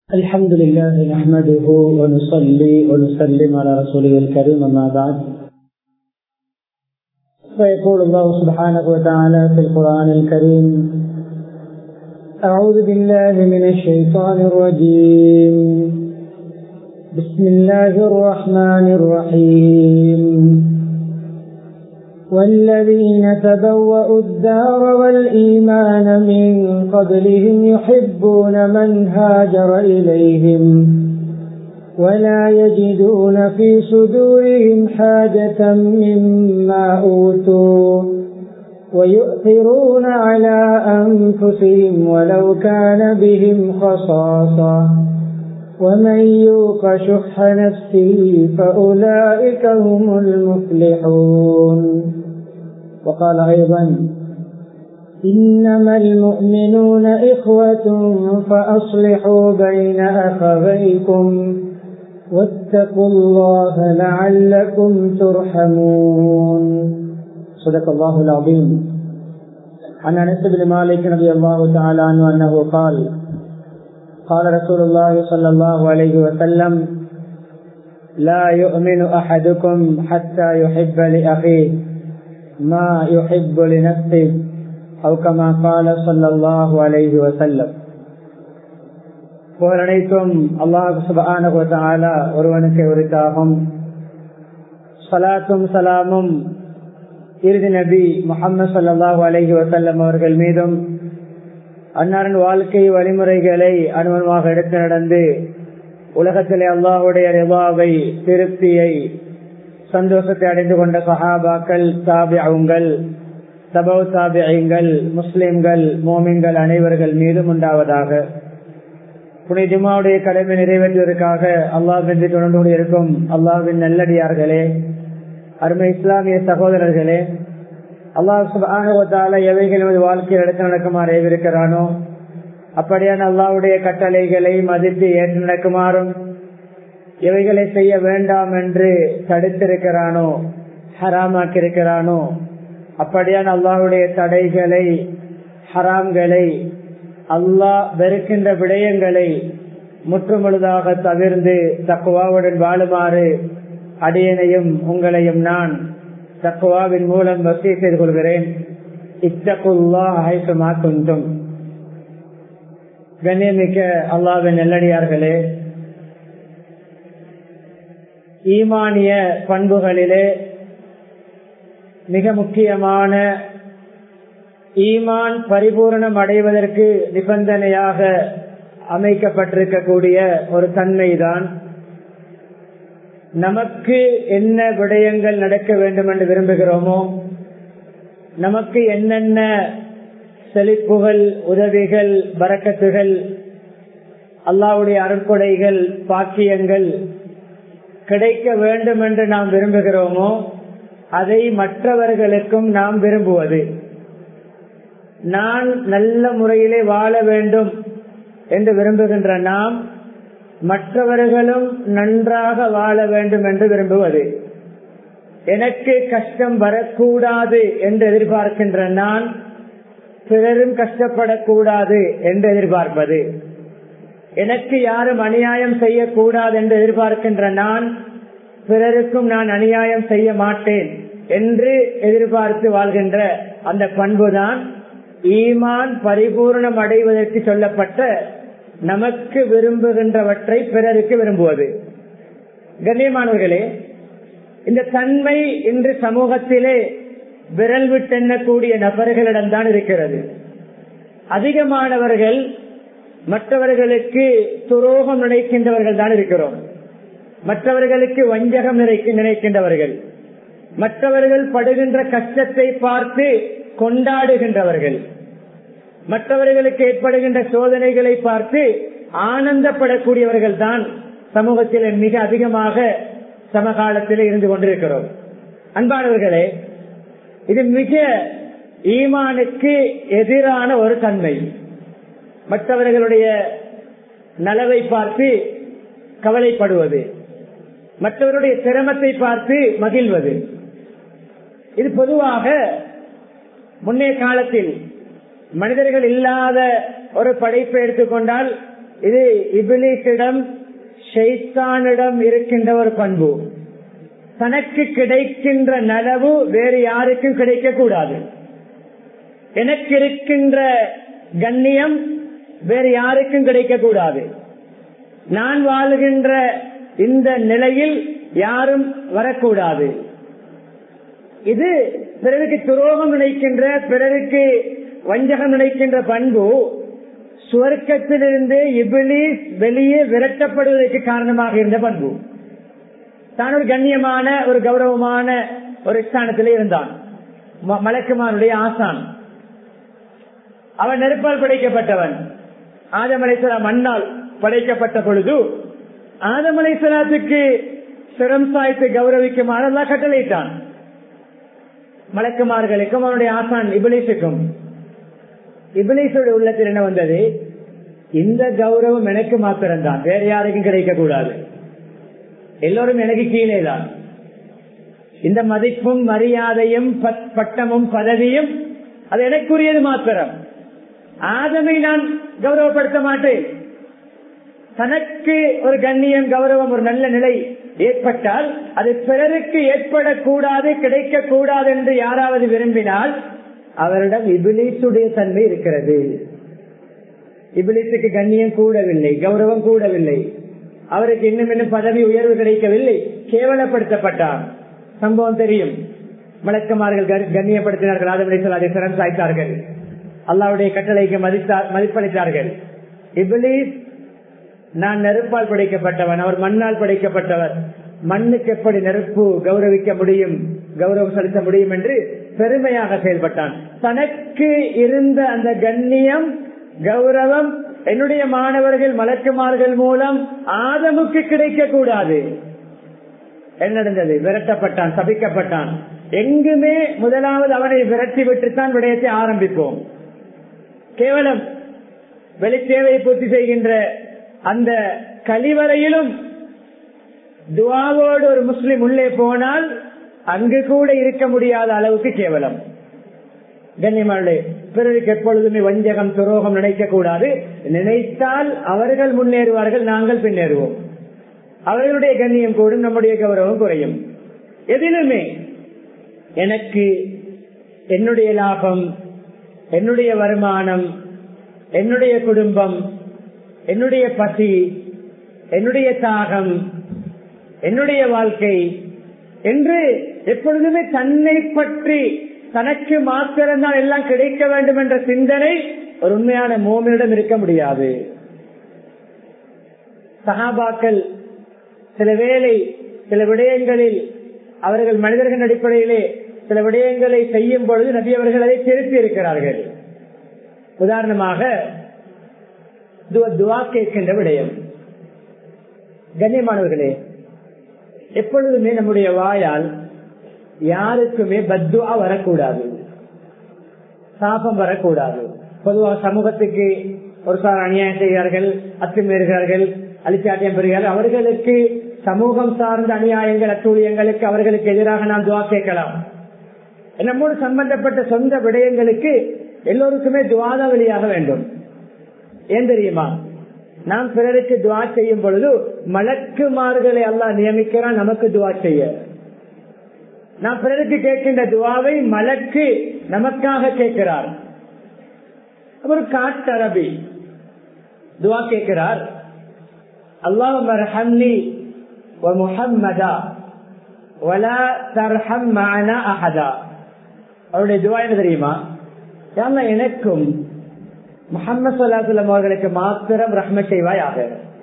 الحمد لله نحمده ونصلي ونسلم على رسوله الكريم أما بعد فيقول الله سبحانه وتعالى في القرآن الكريم أعوذ بالله من الشيطان الرجيم بسم الله الرحمن الرحيم والذين تبوأوا الدار والإيمان من قبلهم يحبون من هاجر إليهم ولا يجدون في صدورهم حاجة مما أوتوا ويؤثرون على أنفسهم ولو كان بهم خصاصة ومن يوق شح نفسه فأولئك هم المفلحون وقال أيضا إنما المؤمنون إخوة فأصلحوا بين أخويكم واتقوا الله لعلكم ترحمون صدق الله العظيم عن أنس بن مالك رضي الله تعالى عنه أنه قال قال رسول الله صلى الله عليه وسلم لا يؤمن أحدكم حتى يحب لأخيه ما يحب لنفسه أو كما قال صلى الله عليه وسلم புகழனைத்தும் அல்லாஹ் சுபான ஒருவனுக்கு உரித்தாகும் சலாத்தும் சலாமும் இறுதி நபி முகமது சல்லாஹூ அலஹி வசல்லம் அவர்கள் மீதும் அன்னாரின் வாழ்க்கை வழிமுறைகளை அனுபவமாக எடுத்து நடந்து உலகத்திலே அல்லாஹுடைய ரிவாவை திருப்தியை சந்தோஷத்தை அடைந்து கொண்ட சஹாபாக்கள் தாபியங்கள் சபவ் தாபியங்கள் முஸ்லிம்கள் மோமின்கள் அனைவர்கள் மீதும் உண்டாவதாக புனி ஜிமாவுடைய கடமை நிறைவேற்றுவதற்காக அல்லாஹ் வென்று தொடர்ந்து இருக்கும் அல்லாஹின் நல்லடியார்களே அருமை இஸ்லாமிய சகோதரர்களே அல்லாஹ் சுபானுவத்தால எவைகள் நமது வாழ்க்கையில் எடுத்து நடக்குமாறு ஏவிருக்கிறானோ அப்படியான அல்லாவுடைய கட்டளைகளை மதித்து ஏற்று நடக்குமாறும் எவைகளை செய்ய வேண்டாம் என்று தடுத்திருக்கிறானோ ஹராமாக்கியிருக்கிறானோ அப்படியான அல்லாவுடைய தடைகளை ஹராம்களை அல்லாஹ் வெறுக்கின்ற விடயங்களை முற்றுமுழுதாக தவிர்ந்து தக்குவாவுடன் வாழுமாறு அடியனையும் உங்களையும் நான் தக்குவாவின் மூலம் வசதி செய்து கொள்கிறேன் இத்தகுல்லா ஹைசுமா குந்தும் கண்ணியமிக்க அல்லாவின் நெல்லடியார்களே ஈமானிய பண்புகளிலே மிக முக்கியமான ஈமான் பரிபூர்ணம் அடைவதற்கு நிபந்தனையாக அமைக்கப்பட்டிருக்கக்கூடிய ஒரு தன்மைதான் நமக்கு என்ன விடயங்கள் நடக்க வேண்டும் என்று விரும்புகிறோமோ நமக்கு என்னென்ன செழிப்புகள் உதவிகள் வரக்கத்துகள் அல்லாவுடைய அருட்கொடைகள் பாக்கியங்கள் கிடைக்க வேண்டும் என்று நாம் விரும்புகிறோமோ அதை மற்றவர்களுக்கும் நாம் விரும்புவது நான் நல்ல முறையிலே வாழ வேண்டும் என்று விரும்புகின்ற நாம் மற்றவர்களும் நன்றாக வாழ வேண்டும் என்று விரும்புவது எனக்கு கஷ்டம் வரக்கூடாது என்று எதிர்பார்க்கின்ற நான் பிறரும் கஷ்டப்படக்கூடாது என்று எதிர்பார்ப்பது எனக்கு யாரும் அநியாயம் செய்யக்கூடாது என்று எதிர்பார்க்கின்ற நான் பிறருக்கும் நான் அநியாயம் செய்ய மாட்டேன் என்று எதிர்பார்த்து வாழ்கின்ற அந்த பண்புதான் ஈமான் பரிபூர்ணம் அடைவதற்கு சொல்லப்பட்ட நமக்கு விரும்புகின்றவற்றை பிறருக்கு விரும்புவது கண்ணியமானவர்களே இந்த தன்மை இன்று சமூகத்திலே விரல் விட்டெண்ணக்கூடிய நபர்களிடம்தான் இருக்கிறது அதிகமானவர்கள் மற்றவர்களுக்கு துரோகம் நினைக்கின்றவர்கள் தான் இருக்கிறோம் மற்றவர்களுக்கு வஞ்சகம் நினைக்கின்றவர்கள் மற்றவர்கள் படுகின்ற கஷ்டத்தை பார்த்து கொண்டாடுகின்றவர்கள் மற்றவர்களுக்கு ஏற்படுகின்ற சோதனைகளை பார்த்து ஆனந்தப்படக்கூடியவர்கள் தான் சமூகத்தில் மிக அதிகமாக சமகாலத்தில் இருந்து கொண்டிருக்கிறோம் அன்பானவர்களே இது மிக ஈமானுக்கு எதிரான ஒரு தன்மை மற்றவர்களுடைய நலவை பார்த்து கவலைப்படுவது மற்றவருடைய சிரமத்தை பார்த்து மகிழ்வது இது பொதுவாக முன்னே காலத்தில் மனிதர்கள் இல்லாத ஒரு படைப்பை எடுத்துக்கொண்டால் இது இபிலிசிடம் ஷெய்தானிடம் இருக்கின்ற ஒரு பண்பு தனக்கு கிடைக்கின்ற நலவு வேறு யாருக்கும் கிடைக்க கூடாது எனக்கு இருக்கின்ற கண்ணியம் வேறு யாருக்கும் கிடைக்க கூடாது நான் வாழுகின்ற இந்த நிலையில் யாரும் வரக்கூடாது இது பிறருக்கு துரோகம் நினைக்கின்ற பிறருக்கு வஞ்சகம் நினைக்கின்ற பண்பு சுவர்க்கத்திலிருந்து இபிலிஸ் வெளியே விரட்டப்படுவதற்கு காரணமாக இருந்த பண்பு தான் ஒரு கண்ணியமான ஒரு கௌரவமான ஒரு ஸ்தானத்தில் இருந்தான் மலக்குமாருடைய ஆசான் அவன் நெருப்பால் படைக்கப்பட்டவன் ஆதமலைசலா மண்ணால் படைக்கப்பட்ட பொழுது ஆதமலைசலாத்துக்கு சிரம் சாய்த்து கௌரவிக்குமாறு எல்லாம் கட்டளையிட்டான் மலக்குமார்களுக்கும் அவனுடைய ஆசான் இபிலேசுக்கும் இபிலேசோட உள்ளத்தில் என்ன வந்தது இந்த கௌரவம் எனக்கு மாத்திரம்தான் வேற யாருக்கும் கிடைக்க கூடாது எல்லோரும் எனக்கு கீழே தான் இந்த மதிப்பும் மரியாதையும் பட்டமும் பதவியும் அது எனக்குரியது மாத்திரம் ஆதமை நான் கௌரவப்படுத்த மாட்டேன் தனக்கு ஒரு கண்ணியம் கௌரவம் ஒரு நல்ல நிலை ஏற்பட்டால் அது பிறருக்கு ஏற்படக்கூடாது கிடைக்க கூடாது என்று யாராவது விரும்பினால் அவரிடம் இபிலிசுடைய தன்மை இருக்கிறது இபிலிசுக்கு கண்ணியம் கூடவில்லை கௌரவம் கூடவில்லை அவருக்கு இன்னும் இன்னும் பதவி உயர்வு கிடைக்கவில்லை கேவலப்படுத்தப்பட்டார் சம்பவம் தெரியும் மலக்கமார்கள் கண்ணியப்படுத்தினார்கள் ஆதமலை அதை சிறம் சாய்த்தார்கள் அல்லாவுடைய கட்டளைக்கு மதிப்பளித்தார்கள் இபிலிஸ் நான் நெருப்பால் படைக்கப்பட்டவன் அவர் மண்ணால் படைக்கப்பட்டவர் மண்ணுக்கு எப்படி நெருப்பு கௌரவிக்க முடியும் கௌரவம் செலுத்த முடியும் என்று பெருமையாக செயல்பட்டான் தனக்கு இருந்த அந்த கண்ணியம் கௌரவம் என்னுடைய மாணவர்கள் மலக்குமார்கள் மூலம் ஆதமுக்கு கிடைக்க கூடாது என்ன நடந்தது விரட்டப்பட்டான் சபிக்கப்பட்டான் எங்குமே முதலாவது அவனை விரட்டி விட்டுத்தான் விடயத்தை ஆரம்பிப்போம் கேவலம் வெளித்தேவையை பூர்த்தி செய்கின்ற அந்த கழிவறையிலும் துவாவோடு ஒரு முஸ்லிம் உள்ளே போனால் அங்கு கூட இருக்க முடியாத அளவுக்கு கேவலம் கண்ணியமானே பிறருக்கு எப்பொழுதுமே வஞ்சகம் துரோகம் நினைக்க கூடாது நினைத்தால் அவர்கள் முன்னேறுவார்கள் நாங்கள் பின்னேறுவோம் அவர்களுடைய கண்ணியம் கூடும் நம்முடைய கௌரவம் குறையும் எதிலுமே எனக்கு என்னுடைய லாபம் என்னுடைய வருமானம் என்னுடைய குடும்பம் என்னுடைய பசி என்னுடைய தாகம் என்னுடைய வாழ்க்கை என்று எப்பொழுதுமே தன்னை பற்றி தனக்கு மாத்திரம்தான் எல்லாம் கிடைக்க வேண்டும் என்ற சிந்தனை ஒரு உண்மையான மோமினிடம் இருக்க முடியாது சகாபாக்கள் சில வேளை சில விடயங்களில் அவர்கள் மனிதர்கள் அடிப்படையிலே சில விடயங்களை செய்யும் பொழுது நபி அவர்கள் அதை திருப்பி இருக்கிறார்கள் உதாரணமாக துவா கேட்கின்ற விடயம் கண்ணியமானவர்களே எப்பொழுதுமே நம்முடைய வாயால் யாருக்குமே பத்துவா வரக்கூடாது சாபம் வரக்கூடாது பொதுவாக சமூகத்துக்கு ஒரு சார் அநியாயம் செய்கிறார்கள் அத்துமீறுகிறார்கள் அலிச்சாட்டியம் பெறுகிறார்கள் அவர்களுக்கு சமூகம் சார்ந்த அநியாயங்கள் அட்டூழியங்களுக்கு அவர்களுக்கு எதிராக நாம் துவா கேட்கலாம் நம்மோடு சம்பந்தப்பட்ட சொந்த விடயங்களுக்கு எல்லோருக்குமே துவாத வழியாக வேண்டும் ஏன் தெரியுமா நாம் பிறருக்கு துவா செய்யும் பொழுது மலக்குமார்களை எல்லாம் நியமிக்கிறான் நமக்கு துவா செய்ய நாம் பிறருக்கு கேட்கின்ற துவாவை மலக்கு நமக்காக கேட்கிறார் ஒரு காட்டரபி துவா கேட்கிறார் அல்லாஹ் மர்ஹம்னி முஹம்மதா வலா தர்ஹம் மானா அஹதா அவருடைய துவா என்ன தெரியுமா எனக்கும் முகமது சொல்லாசுலம் அவர்களுக்கு மாத்திரம் ரஹ்ம செய்வாயாக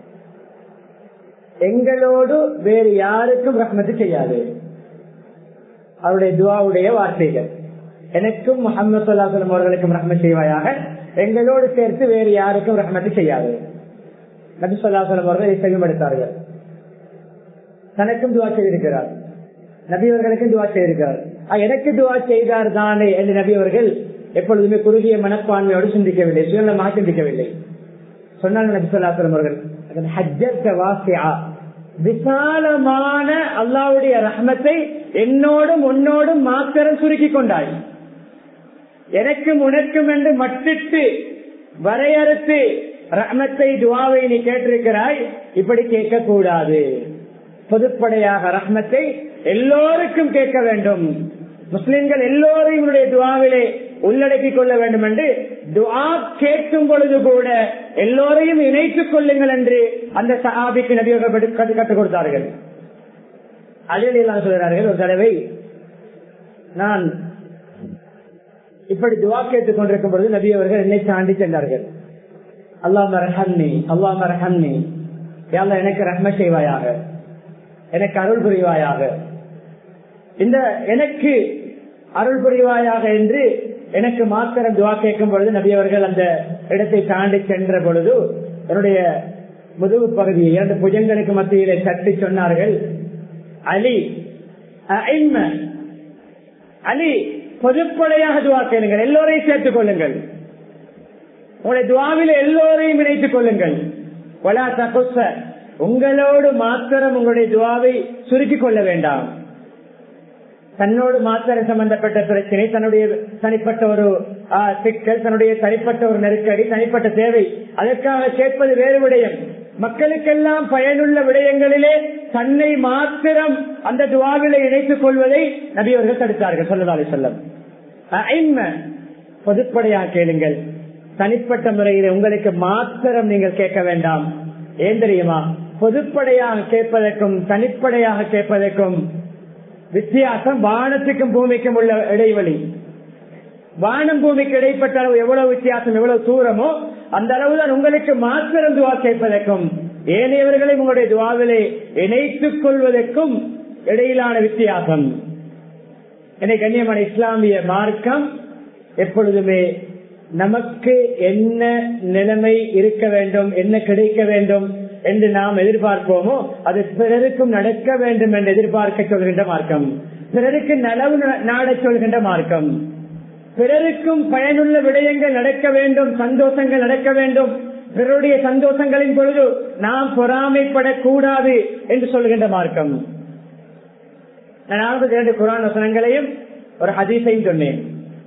எங்களோடு வேறு யாருக்கும் ரஹ்மத்து செய்யாது அவருடைய துவாவுடைய வார்த்தைகள் எனக்கும் முகமது சொல்லாசுலம் அவர்களுக்கும் ரஹ்ம செய்வாயாக எங்களோடு சேர்த்து வேறு யாருக்கும் ரஹ்மத்து செய்யாது நபி சொல்லாசுலம் அவர்கள் இதை செவிமடுத்தார்கள் தனக்கும் துவா செய்திருக்கிறார் நபி அவர்களுக்கும் துவா செய்திருக்கிறார் எனக்கு துவா செய்தார் தானே என்று நபி அவர்கள் எப்பொழுதுமே குறுகிய மனப்பான்மையோடு சிந்திக்கவில்லை சுயநலமாக சிந்திக்கவில்லை சொன்னாங்க நபி சொல்லாசலம் அவர்கள் விசாலமான அல்லாவுடைய ரஹமத்தை என்னோடும் உன்னோடும் மாத்திரம் சுருக்கி கொண்டாய் எனக்கும் உனக்கும் என்று மட்டிட்டு வரையறுத்து ரஹ்மத்தை துவாவை நீ கேட்டிருக்கிறாய் இப்படி கேட்க கூடாது பொதுப்படையாக ரஹ்மத்தை எல்லோருக்கும் கேட்க வேண்டும் முஸ்லிம்கள் எல்லோரையும் உன்னுடைய துவாவிலே உள்ளடக்கிக் கொள்ள வேண்டும் என்று துவா கேட்கும் பொழுது கூட எல்லோரையும் இணைத்துக் கொள்ளுங்கள் என்று அந்த சஹாபிக்கு நபியர்கள் கற்றுக் கொடுத்தார்கள் அதில் எல்லாம் சொல்கிறார்கள் ஒரு தடவை நான் இப்படி துவா கேட்டுக் கொண்டிருக்கும் பொழுது நபி அவர்கள் என்னை தாண்டி சென்றார்கள் அல்லாம ரஹன்னி அல்லாம ரஹன்னி யாழ்லா எனக்கு ரஹ்ம செய்வாயாக எனக்கு அருள் புரிவாயாக இந்த எனக்கு அருள் புரிவாயாக என்று எனக்கு மாத்திரம் துவா கேட்கும் பொழுது நபி அவர்கள் அந்த இடத்தை தாண்டி சென்ற பொழுது என்னுடைய முதுகு பகுதியை இரண்டு புஜங்களுக்கு மத்தியிலே தட்டி சொன்னார்கள் அலி அஇம்ம. அலி பொதுப்படையாக துவா கேளுங்கள் எல்லோரையும் சேர்த்துக் கொள்ளுங்கள் உங்களுடைய துவாவில எல்லோரையும் இணைத்துக் கொள்ளுங்கள் வலா தகுச உங்களோடு மாத்திரம் உங்களுடைய துவாவை சுருக்கிக் கொள்ள வேண்டாம் தன்னோடு மாத்திரம் சம்பந்தப்பட்ட பிரச்சனை தன்னுடைய தனிப்பட்ட ஒரு ஆ, சிக்கல் தன்னுடைய தனிப்பட்ட ஒரு நெருக்கடி தனிப்பட்ட தேவை அதற்காக கேட்பது வேறு விடயம் மக்களுக்கெல்லாம் பயனுள்ள விடயங்களிலே தன்னை மாத்திரம் அந்த துவாவிலே இணைத்துக் கொள்வதை நபி அவர்கள் தடுத்தார்கள் சொல்லதாலே சொல்லம் பொதுப்படையாக கேளுங்கள் தனிப்பட்ட முறையில் உங்களுக்கு மாத்திரம் நீங்கள் கேட்க வேண்டாம் ஏன் தெரியுமா பொதுப்படையாக கேட்பதற்கும் தனிப்படையாக கேட்பதற்கும் வித்தியாசம் வானத்துக்கும் பூமிக்கும் உள்ள இடைவெளி வானம் பூமிக்கு இடைப்பட்ட அளவு எவ்வளவு வித்தியாசம் எவ்வளவு தூரமோ அந்த அளவுதான் உங்களுக்கு மாத்திரம் துவா கேட்பதற்கும் ஏனையவர்களை உங்களுடைய துவாவிலே இணைத்துக் கொள்வதற்கும் இடையிலான வித்தியாசம் என்னை கண்ணியமான இஸ்லாமிய மார்க்கம் எப்பொழுதுமே நமக்கு என்ன நிலைமை இருக்க வேண்டும் என்ன கிடைக்க வேண்டும் என்று நாம் எதிர்பார்ப்போமோ அது பிறருக்கும் நடக்க வேண்டும் என்று எதிர்பார்க்க சொல்கின்ற மார்க்கம் பிறருக்கு நலவு நாடச் சொல்கின்ற மார்க்கம் பிறருக்கும் பயனுள்ள விடயங்கள் நடக்க வேண்டும் சந்தோஷங்கள் நடக்க வேண்டும் பிறருடைய சந்தோஷங்களின் பொழுது நாம் பொறாமைப்படக்கூடாது என்று சொல்கின்ற மார்க்கம் நான் ஆரம்பத்தில் இரண்டு குரான் வசனங்களையும் ஒரு ஹதீஸையும் சொன்னேன்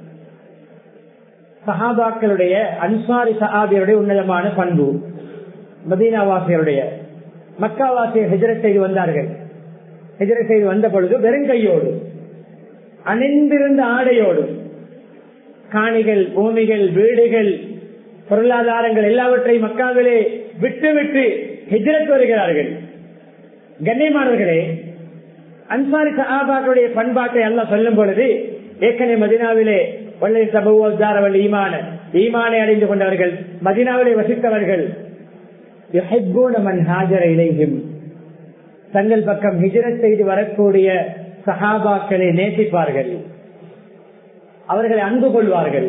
சஹாபாக்களுடைய அன்சாரி சஹாபியருடைய உன்னதமான பண்பு மதீனாவாசியருடைய மக்காவாசியர் ஹிஜரத் செய்து வந்தார்கள் ஹிஜரத் செய்து வந்த பொழுது வெறுங்கையோடு அணிந்திருந்த ஆடையோடு காணிகள் பூமிகள் வீடுகள் பொருளாதாரங்கள் எல்லாவற்றையும் மக்காவிலே விட்டு விட்டு ஹிஜரத் வருகிறார்கள் கண்ணியமானவர்களே அன்சாரி சஹாபாக்களுடைய பண்பாட்டை எல்லாம் சொல்லும் பொழுது ஏற்கனவே மதினாவிலே வள்ளி சபுவாரவள் ஈமான ஈமானை அடைந்து கொண்டவர்கள் மதினாவிலே வசித்தவர்கள் இலையும் தங்கள் பக்கம் ஹிஜரத் செய்து வரக்கூடிய சஹாபாக்களை நேசிப்பார்கள் அவர்களை அன்பு கொள்வார்கள்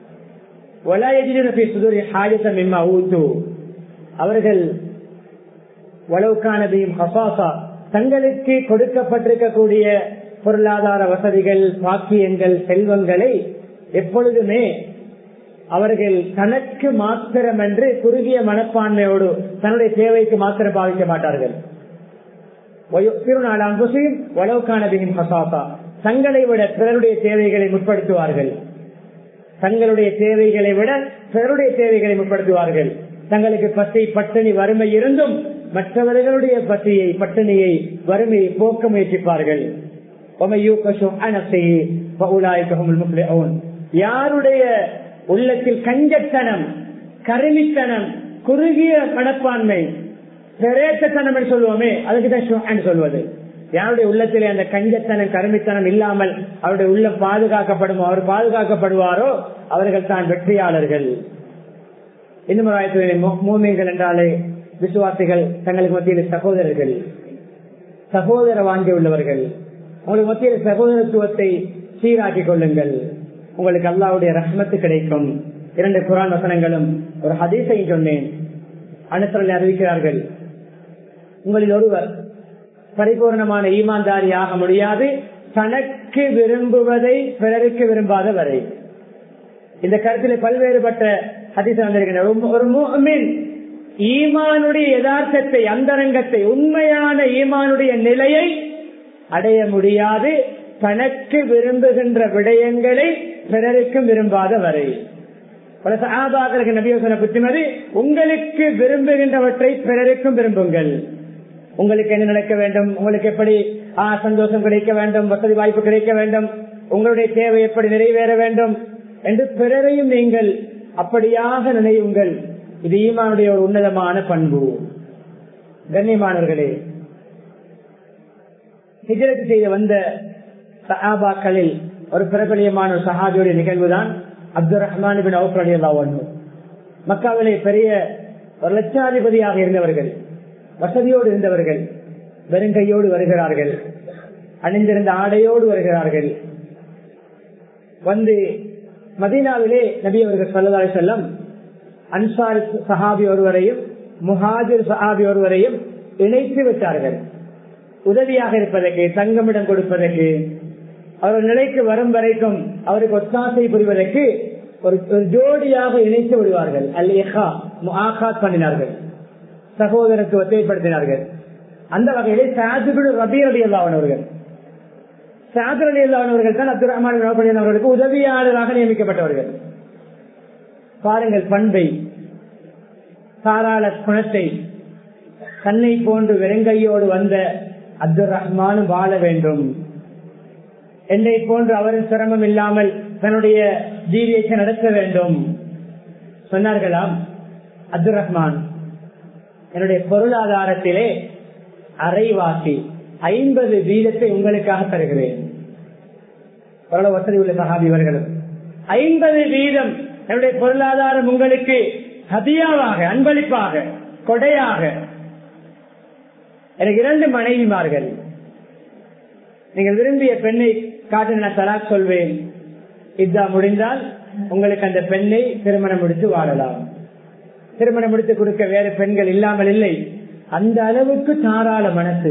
அவர்கள் வளவுக்கானதையும் ஹசாசா தங்களுக்கு கொடுக்கப்பட்டிருக்கக்கூடிய பொருளாதார வசதிகள் பாக்கியங்கள் செல்வங்களை எப்பொழுதுமே அவர்கள் தனக்கு மாத்திரம் என்று குறுகிய மனப்பான்மையோடு தன்னுடைய தேவைக்கு மாத்திரம் பாவிக்க மாட்டார்கள் வளவுக்கானதையும் ஹசாசா தங்களை விட பிறருடைய தேவைகளை முற்படுத்துவார்கள் தங்களுடைய தேவைகளை விட பிறருடைய தேவைகளை முற்படுத்துவார்கள் தங்களுக்கு பசி பட்டினி வறுமை இருந்தும் மற்றவர்களுடைய பசியை பட்டினியை வறுமையை போக்க முயற்சிப்பார்கள் யாருடைய உள்ளத்தில் கஞ்சத்தனம் கருமித்தனம் குறுகிய மனப்பான்மை பெரேத்தனம் என்று சொல்லுவோமே அதுக்குதான் சொல்வது யாருடைய உள்ளத்திலே அந்த கஞ்சத்தனம் கருமித்தனம் இல்லாமல் அவருடைய உள்ளம் பாதுகாக்கப்படும் அவர் பாதுகாக்கப்படுவாரோ அவர்கள் தான் வெற்றியாளர்கள் இன்னும் ஆயிரத்தி மூமிகள் என்றாலே விசுவாசிகள் தங்களுக்கு மத்தியில் சகோதரர்கள் சகோதர வாங்கி உள்ளவர்கள் உங்களுக்கு மத்தியில் சகோதரத்துவத்தை சீராக்கிக் கொள்ளுங்கள் உங்களுக்கு அல்லாவுடைய ரஹ்மத்து கிடைக்கும் இரண்டு குரான் வசனங்களும் ஒரு ஹதீஸையும் சொன்னேன் அனுசரனை அறிவிக்கிறார்கள் உங்களில் ஒருவர் பரிபூர்ணமான ஈமான்தாரி ஆக முடியாது தனக்கு விரும்புவதை பிறருக்கு விரும்பாத வரை இந்த கருத்தில் பல்வேறுபட்ட ஹதீஸ் வந்திருக்கின்றன ஒரு மூமின் ஈமானுடைய யதார்த்தத்தை அந்தரங்கத்தை உண்மையான ஈமானுடைய நிலையை அடைய முடியாது தனக்கு விரும்புகின்ற விடயங்களை பிறருக்கும் விரும்பாத வரை பல சகாபாக்களுக்கு நபியோசனை புத்திமதி உங்களுக்கு விரும்புகின்றவற்றை பிறருக்கும் விரும்புங்கள் உங்களுக்கு என்ன நடக்க வேண்டும் உங்களுக்கு எப்படி ஆ, சந்தோஷம் கிடைக்க வேண்டும் வசதி வாய்ப்பு கிடைக்க வேண்டும் உங்களுடைய தேவை எப்படி நிறைவேற வேண்டும் என்று பிறரையும் நீங்கள் அப்படியாக நினைவுங்கள் இது ஈமானுடைய ஒரு உன்னதமான பண்பு கண்ணியமானவர்களே ஹிஜரத்து செய்து வந்த சஹாபாக்களில் ஒரு பிரபலியமான ஒரு சஹாபியுடைய நிகழ்வுதான் அப்துல் ரஹ்மான் பின் அவுப் ரலியல்லாஹு அன்ஹு மக்காவிலே பெரிய ஒரு லட்சாதிபதியாக இருந்தவர்கள் வசதியோடு இருந்தவர்கள் வெறுங்கையோடு வருகிறார்கள் அணிந்திருந்த ஆடையோடு வருகிறார்கள் வந்து மதீனாவிலே நபி அவர்கள் சொல்லதாலே செல்லம் அன்சார் சஹாபி ஒருவரையும் முஹாஜிர் சஹாபி ஒருவரையும் இணைத்து விட்டார்கள் உதவியாக இருப்பதற்கு தங்கமிடம் கொடுப்பதற்கு அவர் நிலைக்கு வரும் வரைக்கும் அவருக்கு ஒத்தாசை புரிவதற்கு ஒரு ஒரு ஜோடியாக இணைத்து விடுவார்கள் அல் எஹா முஆகாத் பண்ணினார்கள் சகோதரத்துவத்தை ஏற்படுத்தினார்கள் அந்த வகையிலே சாதுகுடு ரபி அலி அல்லாவனவர்கள் சாதர் அலி அல்லாவனவர்கள் தான் அப்துல் ரஹ்மான் நவபடியன் அவர்களுக்கு உதவியாளராக நியமிக்கப்பட்டவர்கள் பாருங்கள் பண்பை தாராள குணத்தை தன்னை போன்று வெறுங்கையோடு வந்த அப்துல் ரஹ்மானும் வாழ வேண்டும் என்னை போன்று அவரும் சிரமம் இல்லாமல் தன்னுடைய ஜீவியத்தை நடத்த வேண்டும் சொன்னார்களாம் அப்துல் ரஹ்மான் என்னுடைய பொருளாதாரத்திலே அரைவாசி ஐம்பது வீதத்தை உங்களுக்காக தருகிறேன் எவ்வளவு வசதி உள்ள சகாபி இவர்களும் ஐம்பது வீதம் என்னுடைய பொருளாதாரம் உங்களுக்கு ஹதியாவாக அன்பளிப்பாக கொடையாக எனக்கு இரண்டு மனைவிமார்கள் நீங்கள் விரும்பிய பெண்ணை காட்டு நான் தலாக் சொல்வேன் இதா முடிந்தால் உங்களுக்கு அந்த பெண்ணை திருமணம் முடித்து வாழலாம் திருமணம் முடித்து கொடுக்க வேறு பெண்கள் இல்லாமல் இல்லை அந்த அளவுக்கு தாராள மனசு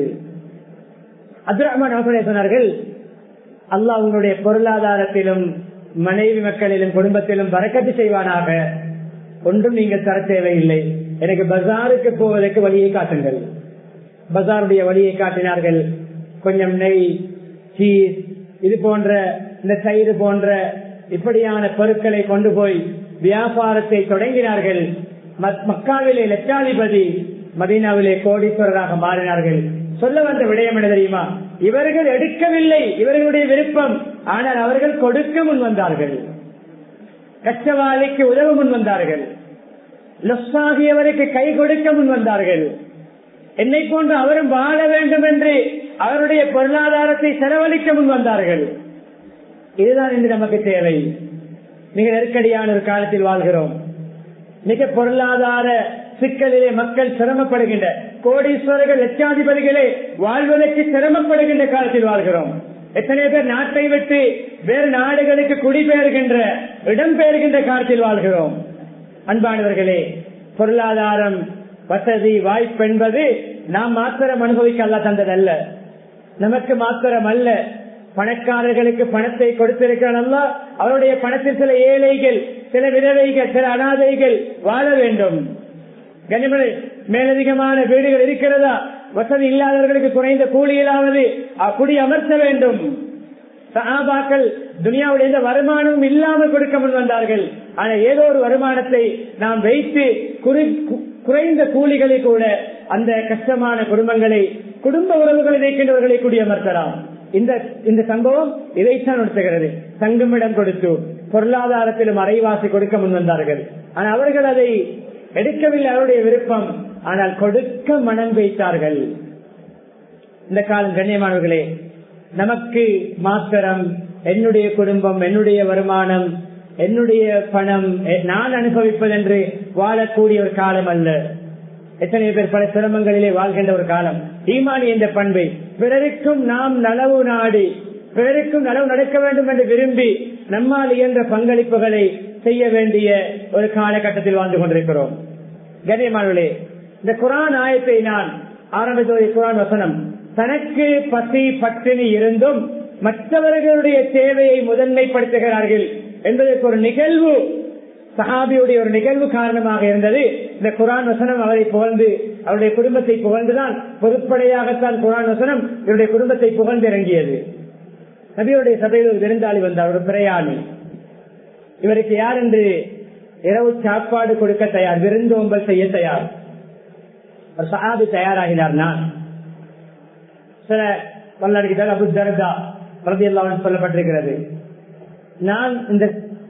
அப்துல் ரஹ்மான் அவர்களே சொன்னார்கள் அல்லாஹ் உங்களுடைய பொருளாதாரத்திலும் மனைவி மக்களிலும் குடும்பத்திலும் வரக்கத்து செய்வானாக ஒன்றும் நீங்கள் தர தேவையில்லை எனக்கு பஜாருக்கு போவதற்கு வழியை காட்டுங்கள் பஜாருடைய வழியை காட்டினார்கள் கொஞ்சம் நெய் சீஸ் இது போன்ற இந்த தயிர் போன்ற இப்படியான பொருட்களை கொண்டு போய் வியாபாரத்தை தொடங்கினார்கள் மக்- மக்காவிலே லட்சாதிபதி மதீனாவிலே கோடீஸ்வரராக மாறினார்கள் சொல்ல வந்த விடயம் என்ன தெரியுமா இவர்கள் எடுக்கவில்லை இவர்களுடைய விருப்பம் ஆனால் அவர்கள் கொடுக்க முன் வந்தார்கள் கஷ்டவாளிக்கு உதவ முன் வந்தார்கள் லொஸ்ஸாகியவருக்கு கை கொடுக்க முன் வந்தார்கள் என்னை போன்று அவரும் வாழ வேண்டும் என்று அவருடைய பொருளாதாரத்தை செலவழிக்க முன் வந்தார்கள் இதுதான் இன்று நமக்கு தேவை மிக நெருக்கடியான ஒரு காலத்தில் வாழ்கிறோம் மிக பொருளாதார சிக்கலிலே மக்கள் சிரமப்படுகின்ற கோடீஸ்வரர்கள் லட்சாதிபதிகளே வாழ்வதற்கு சிரமப்படுகின்ற காலத்தில் வாழ்கிறோம் எத்தனை பேர் நாட்டை விட்டு வேறு நாடுகளுக்கு குடிபெயர்கின்ற இடம்பெயர்கின்ற காலத்தில் வாழ்கிறோம் அன்பானவர்களே பொருளாதாரம் வசதி வாய்ப்பு என்பது நாம் மாத்திரம் அனுபவிக்க அல்ல தந்ததல்ல நமக்கு மாத்திரம் அல்ல பணக்காரர்களுக்கு பணத்தை கொடுத்திருக்கிறான் அல்ல அவருடைய பணத்தில் சில ஏழைகள் சில விதவைகள் சில அனாதைகள் வாழ வேண்டும் கனிமலை மேலதிகமான வீடுகள் இருக்கிறதா வசதி இல்லாதவர்களுக்கு குறைந்த கூலியிலாவது குடி அமர்த்த வேண்டும் சஹாபாக்கள் துனியாவுடைய எந்த வருமானமும் இல்லாமல் கொடுக்க முன் வந்தார்கள் ஆனா ஏதோ ஒரு வருமானத்தை நாம் வைத்து குறி- கு- குறைந்த கூலிகளை கூட அந்த கஷ்டமான குடும்பங்களை குடும்ப உறவுகளை வைக்கின்றவர்களை குடியமர்த்தலாம் இந்த இந்த சம்பவம் இதைத்தான் உணர்த்துகிறது தங்குமிடம் கொடுத்து பொருளாதாரத்திலும் அரைவாசி கொடுக்க முன் வந்தார்கள் ஆனால் அவர்கள் அதை எடுக்கவில்லை அவருடைய விருப்பம் ஆனால் கொடுக்க மனம் வைத்தார்கள் இந்த காலம் கண்ணியமானவர்களே நமக்கு மாத்திரம் என்னுடைய குடும்பம் என்னுடைய வருமானம் என்னுடைய பணம் எ- நான் அனுபவிப்பதென்று வாழக்கூடிய ஒரு காலம் அல்ல எத்தனை பேர் பல சிரமங்களிலே வாழ்கின்ற ஒரு காலம் ஈமானி என்ற பண்பை பிறருக்கும் நாம் நலவு நாடி பிறருக்கும் நலவு நடக்க வேண்டும் என்று விரும்பி நம்மால் இயன்ற பங்களிப்புகளை செய்ய வேண்டிய ஒரு காலகட்டத்தில் வாழ்ந்து கொண்டிருக்கிறோம் கண்ணியமானவர்களே இந்த குரான் ஆயத்தை நான் ஆரம்பித்த குரான் வசனம் தனக்கு பசி பட்டினி இருந்தும் மற்றவர்களுடைய தேவையை முதன்மைப்படுத்துகிறார்கள் என்பதற்கு ஒரு நிகழ்வு சஹாபியுடைய ஒரு நிகழ்வு காரணமாக இருந்தது இந்த குரான் வசனம் அவரை புகழ்ந்து அவருடைய குடும்பத்தை புகழ்ந்துதான் பொதுப்படையாகத்தான் குரான் வசனம் இவருடைய குடும்பத்தை புகழ்ந்து இறங்கியது நபியுடைய சபையில் ஒரு விருந்தாளி வந்தார் ஒரு பிரயாணி இவருக்கு யார் என்று இரவு சாப்பாடு கொடுக்க தயார் விருந்தோம்பல் செய்ய தயார் ஒரு சஹாபி தயாராகினார் நான் சில வல்லடிக்கிட்டால் அபு தர்தா பிரதி எல்லாம் சொல்லப்பட்டிருக்கிறது நான் இந்த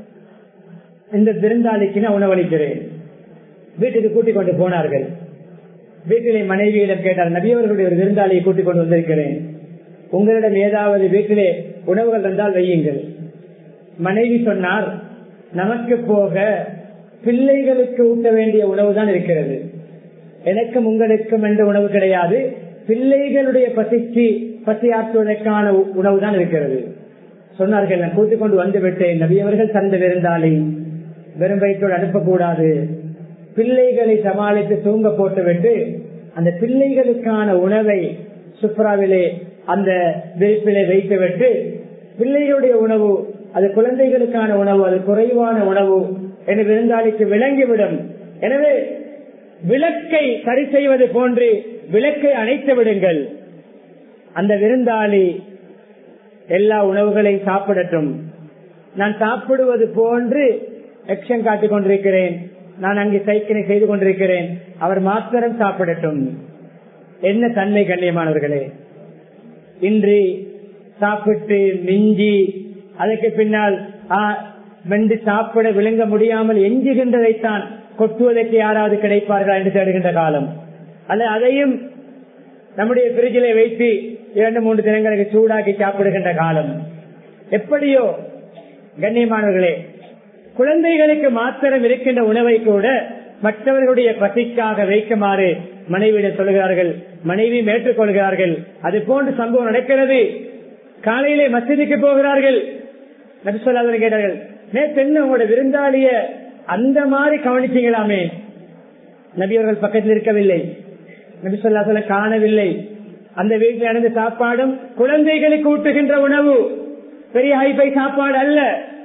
இந்த விருந்தாளிக்கு நான் உணவளிக்கிறேன் வீட்டுக்கு கூட்டிக் கொண்டு போனார்கள் வீட்டிலே மனைவியிடம் கேட்டார் நபியவர்களுடைய ஒரு விருந்தாளியை கூட்டிக் கொண்டு வந்திருக்கிறேன் உங்களிடம் ஏதாவது வீட்டிலே உணவுகள் இருந்தால் வையுங்கள் மனைவி சொன்னார் நமக்கு போக பிள்ளைகளுக்கு ஊட்ட வேண்டிய உணவு தான் இருக்கிறது எனக்கும் உங்களுக்கும் என்ற உணவு கிடையாது பிள்ளைகளுடைய பசிக்கு பசியாற்றுவதற்கான உணவு தான் இருக்கிறது சொன்னார்கள் நான் கூட்டிக் கொண்டு வந்து விட்டேன் நபியவர்கள் தந்த விருந்தாளி வெறும் வயிற்றோடு அனுப்பக்கூடாது பிள்ளைகளை சமாளித்து தூங்க போட்டுவிட்டு அந்த பிள்ளைகளுக்கான உணவை சுப்ராவிலே அந்த விரிப்பிலே வைத்துவிட்டு பிள்ளைகளுடைய உணவு அது குழந்தைகளுக்கான உணவு அது குறைவான உணவு என்று விருந்தாளிக்கு விளங்கிவிடும் எனவே விளக்கை சரி செய்வது போன்று விளக்கை அணைத்து விடுங்கள் அந்த விருந்தாளி எல்லா உணவுகளையும் சாப்பிடட்டும் நான் சாப்பிடுவது போன்று எக்ஷன் காட்டிக் கொண்டிருக்கிறேன் நான் அங்கே சைக்கிளை செய்து கொண்டிருக்கிறேன் அவர் மாத்திரம் சாப்பிடட்டும் என்ன தன்மை கண்ணியமானவர்களே இன்று சாப்பிட்டு மிஞ்சி அதற்கு பின்னால் மென்று சாப்பிட விளங்க முடியாமல் எஞ்சுகின்றதைத்தான் கொட்டுவதற்கு யாராவது கிடைப்பார்களா என்று தேடுகின்ற காலம் அல்ல அதையும் நம்முடைய பிரிட்ஜிலே வைத்து இரண்டு மூன்று தினங்களுக்கு சூடாக்கி சாப்பிடுகின்ற காலம் எப்படியோ கண்ணியமானவர்களே குழந்தைகளுக்கு மாத்திரம் இருக்கின்ற உணவை கூட மற்றவர்களுடைய பசிக்காக வைக்குமாறு மனைவியிடம் சொல்கிறார்கள் மனைவி ஏற்றுக்கொள்கிறார்கள் அது போன்ற சம்பவம் நடக்கிறது காலையிலே மசிதிக்கு போகிறார்கள் நபி சொல்லாத கேட்டார்கள் நேற்று என்ன உங்களோட விருந்தாளிய அந்த மாதிரி கவனிச்சீங்களாமே நபி அவர்கள் பக்கத்தில் இருக்கவில்லை நபி சொல்லா சொல்ல காணவில்லை அந்த வீட்டில் நடந்த சாப்பாடும் குழந்தைகளுக்கு ஊட்டுகின்ற உணவு பெரிய ஹைபை சாப்பாடு அல்ல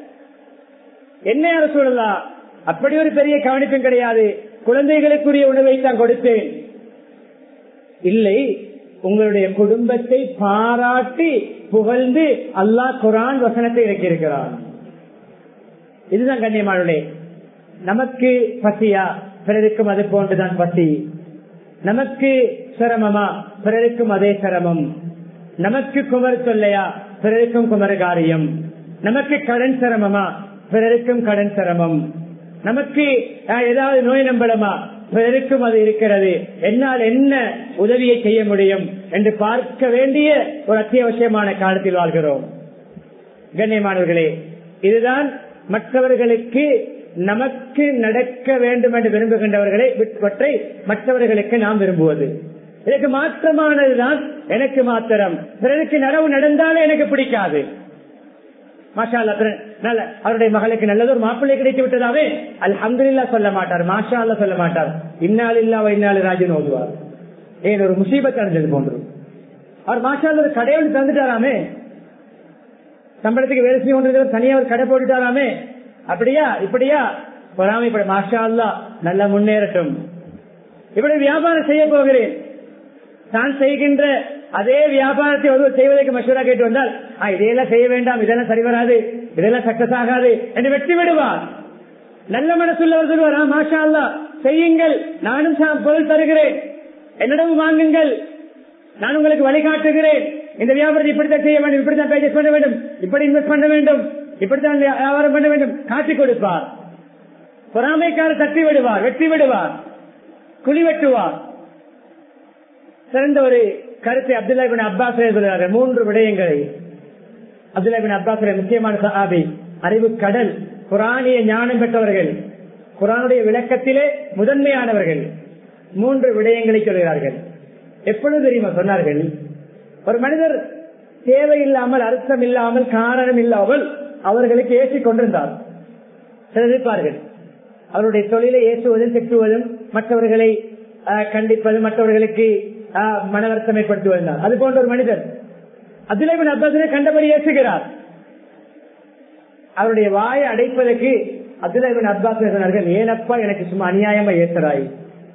என்ன யார சொல்லலாம் அப்படி ஒரு பெரிய கவனிப்பும் கிடையாது குழந்தைகளுக்குரிய உணவை தான் கொடுத்தேன் இல்லை உங்களுடைய குடும்பத்தை பாராட்டி புகழ்ந்து அல்லாஹ் குரான் வசனத்தை இறக்கியிருக்கிறான் இதுதான் கண்ணியமானுடைய நமக்கு பசியா பிறருக்கும் அது போன்றுதான் பசி நமக்கு சிரமமா பிறருக்கும் அதே சிரமம் நமக்கு குமர் தொல்லையா பிறருக்கும் குமர காரியம் நமக்கு கடன் சிரமமா பிறருக்கும் கடன் சிரமம் நமக்கு ஏதாவது நோய் நம்பளமா பிறருக்கும் அது இருக்கிறது என்னால் என்ன உதவியை செய்ய முடியும் என்று பார்க்க வேண்டிய ஒரு அத்தியாவசியமான காலத்தில் வாழ்கிறோம் கண்ணியமானவர்களே இதுதான் மற்றவர்களுக்கு நமக்கு நடக்க வேண்டும் என்று விரும்புகின்றவர்களை விற்பற்றை மற்றவர்களுக்கு நாம் விரும்புவது இதற்கு மாற்றமானதுதான் எனக்கு மாத்திரம் பிறருக்கு நடவு நடந்தாலே எனக்கு பிடிக்காது மாஷா நல்ல அவருடைய மகளுக்கு நல்லது ஒரு மாப்பிள்ளை கிடைத்து விட்டதாவே அல்ஹம்துல்லா சொல்ல மாட்டார் மாஷா அல்லா சொல்ல மாட்டார் இன்னால் இல்லாவ இன்னாலு ராஜன் ஓதுவார் ஏன் ஒரு முசீபத் அடைஞ்சது போன்று அவர் மாஷா ஒரு கடை ஒன்று தந்துட்டாராமே சம்பளத்துக்கு வேலை செய்ய ஒன்று தனியா ஒரு கடை போட்டுட்டாராமே அப்படியா இப்படியா பொறாமைப்பட மாஷா அல்லா நல்லா முன்னேறட்டும் இப்படி வியாபாரம் செய்ய போகிறேன் தான் செய்கின்ற அதே வியாபாரத்தை ஒருவர் செய்வதற்கு மசூரா கேட்டு வந்தால் இதையெல்லாம் செய்ய வேண்டாம் இதெல்லாம் சரி வராது இதெல்லாம் சக்சஸ் ஆகாது என்று வெற்றி விடுவார் நல்ல மனசுள்ளவர் சொல்வார் மாஷா அல்லா செய்யுங்கள் நானும் பொருள் தருகிறேன் என்னிடம் வாங்குங்கள் நான் உங்களுக்கு வழிகாட்டுகிறேன் இந்த வியாபாரத்தை இப்படித்தான் செய்ய வேண்டும் இப்படித்தான் பேஜஸ் பண்ண வேண்டும் இப்படி இன்வெஸ்ட் பண்ண வேண்டும் இப்படித்தான் வியாபாரம் பண்ண வேண்டும் காட்டி கொடுப்பார் பொறாமைக்கார தட்டி விடுவார் வெற்றி விடுவார் குழி வெட்டுவார் சிறந்த ஒரு கருத்தை அப்துல்லா பின் அப்பாஸ் சொல்கிறார்கள் மூன்று விடயங்களை அப்துல்லா பின் அப்பாஸ் முக்கியமான சஹாபி அறிவு கடல் குரானிய ஞானம் பெற்றவர்கள் குரானுடைய விளக்கத்திலே முதன்மையானவர்கள் மூன்று விடயங்களை சொல்கிறார்கள் எப்பொழுது தெரியுமா சொன்னார்கள் ஒரு மனிதர் தேவையில்லாமல் அர்த்தம் இல்லாமல் காரணம் இல்லாமல் அவர்களுக்கு ஏற்றிக் கொண்டிருந்தார் சிலர் அவருடைய தொழிலை ஏற்றுவதும் திட்டுவதும் மற்றவர்களை கண்டிப்பதும் மற்றவர்களுக்கு மன வருத்தம் ஏற்படுத்துவதுதான் அது போன்ற ஒரு மனிதர் அப்துல்லாபின் அப்பாசினை கண்டபடி ஏற்றுகிறார் அவருடைய வாயை அடைப்பதற்கு அப்துல்லாபின் அப்பாஸ் சொன்னார்கள் ஏனப்பா எனக்கு சும்மா அநியாயமா ஏசுறாய்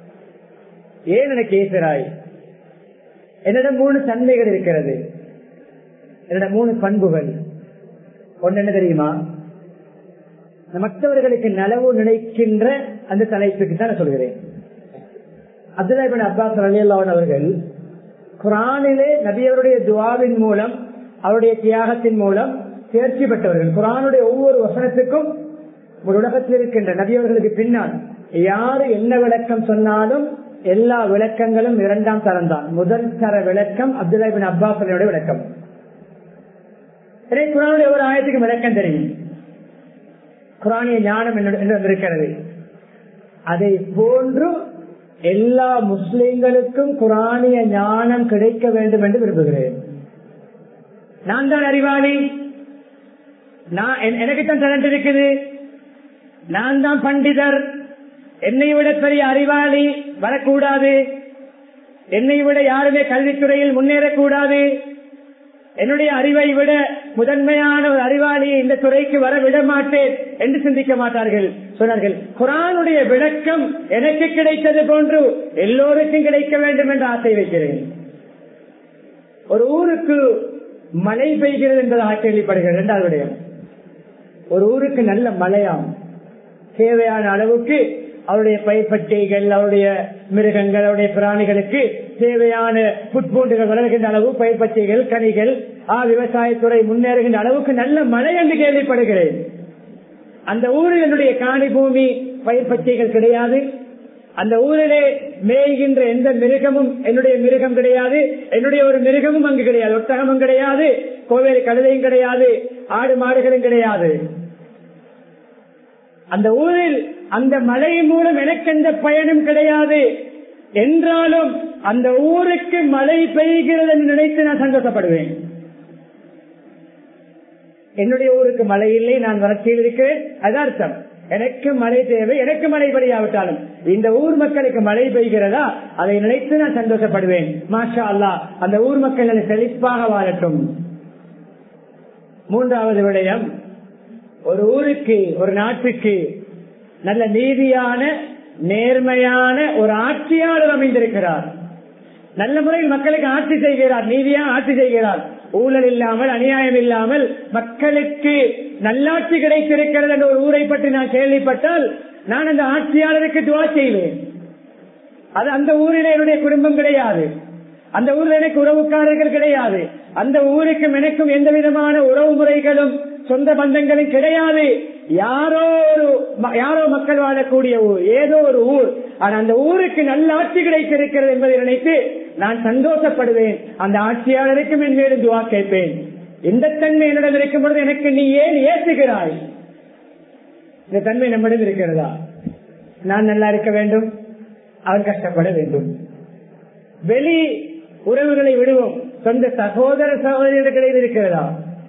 ஏன் எனக்கு ஏசுறாய் என்னிடம் மூணு தன்மைகள் இருக்கிறது என்னிடம் மூணு பண்புகள் ஒன்னு என்ன தெரியுமா மற்றவர்களுக்கு நலவு நினைக்கின்ற அந்த தலைப்புக்கு தான் நான் சொல்கிறேன் அப்துல்லாபின் அப்பாஸ் அலியல்லாவன் அவர்கள் குரானிலே நபியவருடைய துவாவின் மூலம் அவருடைய தியாகத்தின் மூலம் தேர்ச்சி பெற்றவர்கள் குரானுடைய ஒவ்வொரு வசனத்துக்கும் ஒரு உலகத்தில் இருக்கின்ற நபியவர்களுக்கு பின்னால் யாரு என்ன விளக்கம் சொன்னாலும் எல்லா விளக்கங்களும் இரண்டாம் தரம் தான் முதல் தர விளக்கம் அப்துல்லாபின் அப்பாஸ் அலியோட விளக்கம் எனக்கு குரானுடைய ஒரு ஆயத்துக்கு விளக்கம் தெரியும் குரானிய ஞானம் என்று இருக்கிறது அதை போன்று எல்லா முஸ்லிம்களுக்கும் குரானிய ஞானம் கிடைக்க வேண்டும் என்று விரும்புகிறேன் நான் தான் அறிவாளி நான் எனக்கு தான் டேலண்ட் இருக்குது நான் தான் பண்டிதர் என்னை விட பெரிய அறிவாளி வரக்கூடாது என்னை விட யாருமே கல்வித்துறையில் முன்னேறக்கூடாது என்னுடைய அறிவை விட முதன்மையான ஒரு அறிவாளியை இந்த துறைக்கு வர விட மாட்டேன் என்று சிந்திக்க மாட்டார்கள் சொன்னார்கள் குரானுடைய விளக்கம் எனக்கு கிடைத்தது போன்று எல்லோருக்கும் கிடைக்க வேண்டும் என்று ஆசை வைக்கிறேன் ஒரு ஊருக்கு மழை பெய்கிறது என்பதாக கேள்விப்படுகிறது இரண்டாவது விடயம் ஒரு ஊருக்கு நல்ல மழையாம் தேவையான அளவுக்கு அவருடைய பயிர்பச்சைகள் அவருடைய மிருகங்கள் அவருடைய பிராணிகளுக்கு தேவையான புட்பூண்டுகள் வளர்கின்ற அளவு பயிர்பச்சைகள் கனிகள் ஆ விவசாயத்துறை முன்னேறுகின்ற அளவுக்கு நல்ல மழை என்று கேள்விப்படுகிறேன் அந்த ஊரில் என்னுடைய காணி பூமி பயிர்பச்சைகள் கிடையாது அந்த ஊரிலே மேய்கின்ற எந்த மிருகமும் என்னுடைய மிருகம் கிடையாது என்னுடைய ஒரு மிருகமும் அங்கு கிடையாது ஒட்டகமும் கிடையாது கோவேரி கழுதையும் கிடையாது ஆடு மாடுகளும் கிடையாது அந்த ஊரில் அந்த மழை மூலம் எனக்கு எந்த பயனும் கிடையாது என்றாலும் அந்த ஊருக்கு மழை பெய்கிறது என்று நினைத்து நான் சந்தோஷப்படுவேன் என்னுடைய ஊருக்கு மழை இல்லை நான் வறட்சியில் இருக்கிறேன் அது அர்த்தம் எனக்கு மழை தேவை எனக்கு மழை பெய்யாவிட்டாலும் இந்த ஊர் மக்களுக்கு மழை பெய்கிறதா அதை நினைத்து நான் சந்தோஷப்படுவேன் மாஷா அல்லா அந்த ஊர் மக்கள் செழிப்பாக வாழட்டும் மூன்றாவது விடயம் ஒரு ஊருக்கு ஒரு நாட்டுக்கு நல்ல நீதியான நேர்மையான ஒரு ஆட்சியாளர் அமைந்திருக்கிறார் நல்ல முறையில் மக்களுக்கு ஆட்சி செய்கிறார் நீதியா ஆட்சி செய்கிறார் ஊழல் இல்லாமல் அநியாயம் இல்லாமல் மக்களுக்கு நல்லாட்சி கிடைத்திருக்கிறது என்ற ஒரு ஊரை பற்றி நான் கேள்விப்பட்டால் நான் அந்த ஆட்சியாளருக்கு துவா செய்வேன் அது அந்த ஊரில் என்னுடைய குடும்பம் கிடையாது அந்த ஊரில் எனக்கு உறவுக்காரர்கள் கிடையாது அந்த ஊருக்கும் எனக்கும் எந்த விதமான உறவு முறைகளும் சொந்த பந்தங்களும் கிடையாது யாரோ ஒரு யாரோ மக்கள் வாழக்கூடிய ஊர் ஏதோ ஒரு ஊர் ஆனா அந்த ஊருக்கு நல்ல ஆட்சி கிடைத்திருக்கிறது என்பதை நினைத்து நான் சந்தோஷப்படுவேன் அந்த ஆட்சியாளருக்கும் என் மேலும் துவா கேட்பேன் எந்த தன்மை என்னிடம் இருக்கும் பொழுது எனக்கு நீ ஏன் ஏற்றுகிறாய் இந்த தன்மை நம்மிடம் இருக்கிறதா நான் நல்லா இருக்க வேண்டும் அவன் கஷ்டப்பட வேண்டும் வெளி உறவுகளை விடுவோம் சொந்த சகோதர சகோதரிகளிடையில் இருக்கிறதா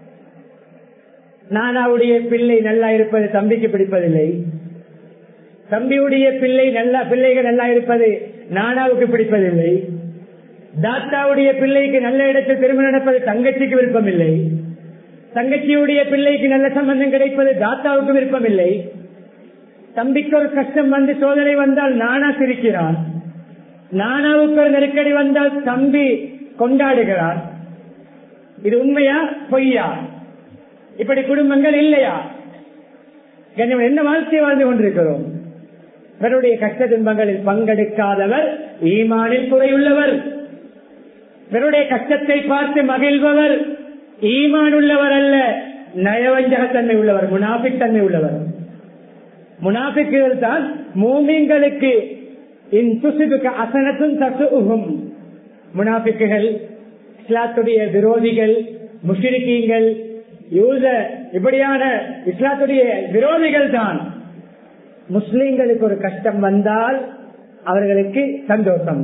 நானாவுடைய பிள்ளை நல்லா இருப்பது தம்பிக்கு பிடிப்பதில்லை தம்பியுடைய பிள்ளை நல்லா பிள்ளைகள் நல்லா இருப்பது நானாவுக்கு பிடிப்பதில்லை தாத்தாவுடைய பிள்ளைக்கு நல்ல இடத்தில் திருமணம் நடப்பது தங்கச்சிக்கு விருப்பமில்லை தங்கச்சியுடைய பிள்ளைக்கு நல்ல சம்பந்தம் கிடைப்பது தாத்தாவுக்கு விருப்பமில்லை தம்பிக்கு ஒரு கஷ்டம் வந்து சோதனை வந்தால் நானா சிரிக்கிறான் நானாவுக்கு ஒரு நெருக்கடி வந்தால் தம்பி கொண்டாடுகிறான் இது உண்மையா பொய்யா இப்படி குடும்பங்கள் இல்லையா கண்ணியம் என்ன வாழ்க்கை வாழ்ந்து கொண்டிருக்கிறோம் இவருடைய கஷ்ட துன்பங்களில் பங்கெடுக்காதவர் ஈமானில் குறையுள்ளவர் இவருடைய கஷ்டத்தை பார்த்து மகிழ்பவர் ஈமான் உள்ளவர் அல்ல நயவஞ்சகத்தன்மை உள்ளவர் முனாபிக் தன்மை உள்ளவர் முனாபிக்குகள் தான் மூமிங்களுக்கு அசனத்தும் தசுகும் முனாபிக்குகள் இஸ்லாத்துடைய விரோதிகள் முஷிரிக்கீங்கள் யூத இப்படியான இஸ்லாத்துடைய விரோதிகள் தான் முஸ்லிம்களுக்கு ஒரு கஷ்டம் வந்தால் அவர்களுக்கு சந்தோஷம்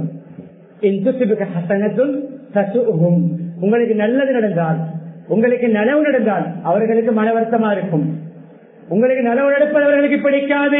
உங்களுக்கு நல்லது நடந்தால் உங்களுக்கு நனவு நடந்தால் அவர்களுக்கு மன வருத்தமா இருக்கும் உங்களுக்கு நனவு நடப்பது அவர்களுக்கு பிடிக்காது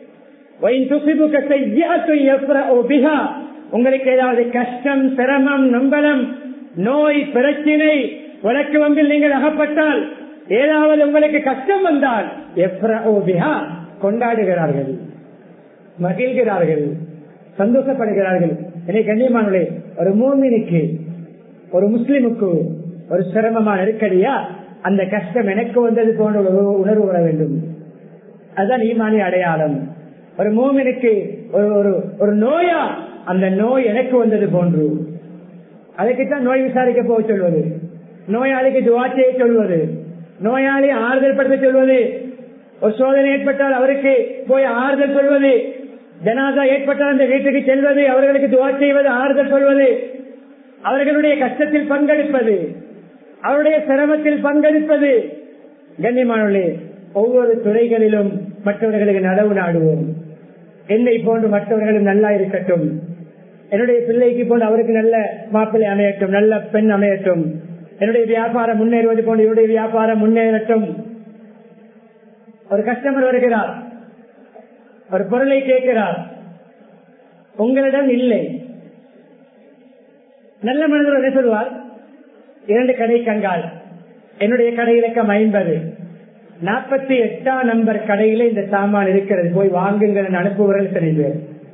உங்களுக்கு ஏதாவது கஷ்டம் சிரமம் நம்பலம் நோய் பிரச்சினை வழக்கு வம்பில் நீங்கள் அகப்பட்டால் ஏதாவது உங்களுக்கு கஷ்டம் வந்தால் கொண்டாடுகிறார்கள் மகிழ்கிறார்கள் சந்தோஷப்படுகிறார்கள் என்னை கண்ணியமானே ஒரு மூமினுக்கு ஒரு முஸ்லிமுக்கு ஒரு சிரமமான நெருக்கடியா அந்த கஷ்டம் எனக்கு வந்தது போன்ற ஒரு உணர்வு வர வேண்டும் அதுதான் ஈமானி அடையாளம் ஒரு மூமினுக்கு ஒரு ஒரு ஒரு நோயா அந்த நோய் எனக்கு வந்தது போன்று அதுக்குத்தான் நோய் விசாரிக்க போக சொல்வது நோயாளிக்கு துவாச்சையை சொல்வது நோயாளி ஆறுதல் படுத்த சொல்வது ஒரு சோதனை ஏற்பட்டால் அவருக்கு போய் ஆறுதல் சொல்வது ஜனாதா ஏற்பட்டால் அந்த வீட்டுக்கு செல்வது அவர்களுக்கு துவா செய்வது ஆறுதல் சொல்வது அவர்களுடைய கஷ்டத்தில் பங்கெடுப்பது அவருடைய சிரமத்தில் பங்கெடுப்பது கண்ணியமானே ஒவ்வொரு துறைகளிலும் மற்றவர்களுக்கு நடவு நாடுவோம் என்னை போன்று மற்றவர்களும் நல்லா இருக்கட்டும் என்னுடைய பிள்ளைக்கு போன்று அவருக்கு நல்ல மாப்பிள்ளை அமையட்டும் நல்ல பெண் அமையட்டும் என்னுடைய வியாபாரம் முன்னேறுவது போன்று இவருடைய வியாபாரம் முன்னேறட்டும் ஒரு கஸ்டமர் வருகிறார் ஒரு பொருளை கேட்கிறார் உங்களிடம் இல்லை நல்ல மனிதர் என்ன சொல்வார் இரண்டு கடை கங்கால் என்னுடைய கடை இலக்கம் ஐம்பது நாற்பத்தி எட்டாம் நம்பர் கடையில இந்த சாமான் இருக்கிறது போய் வாங்குங்கள் அனுப்புவர்கள் எத்தனை பேர்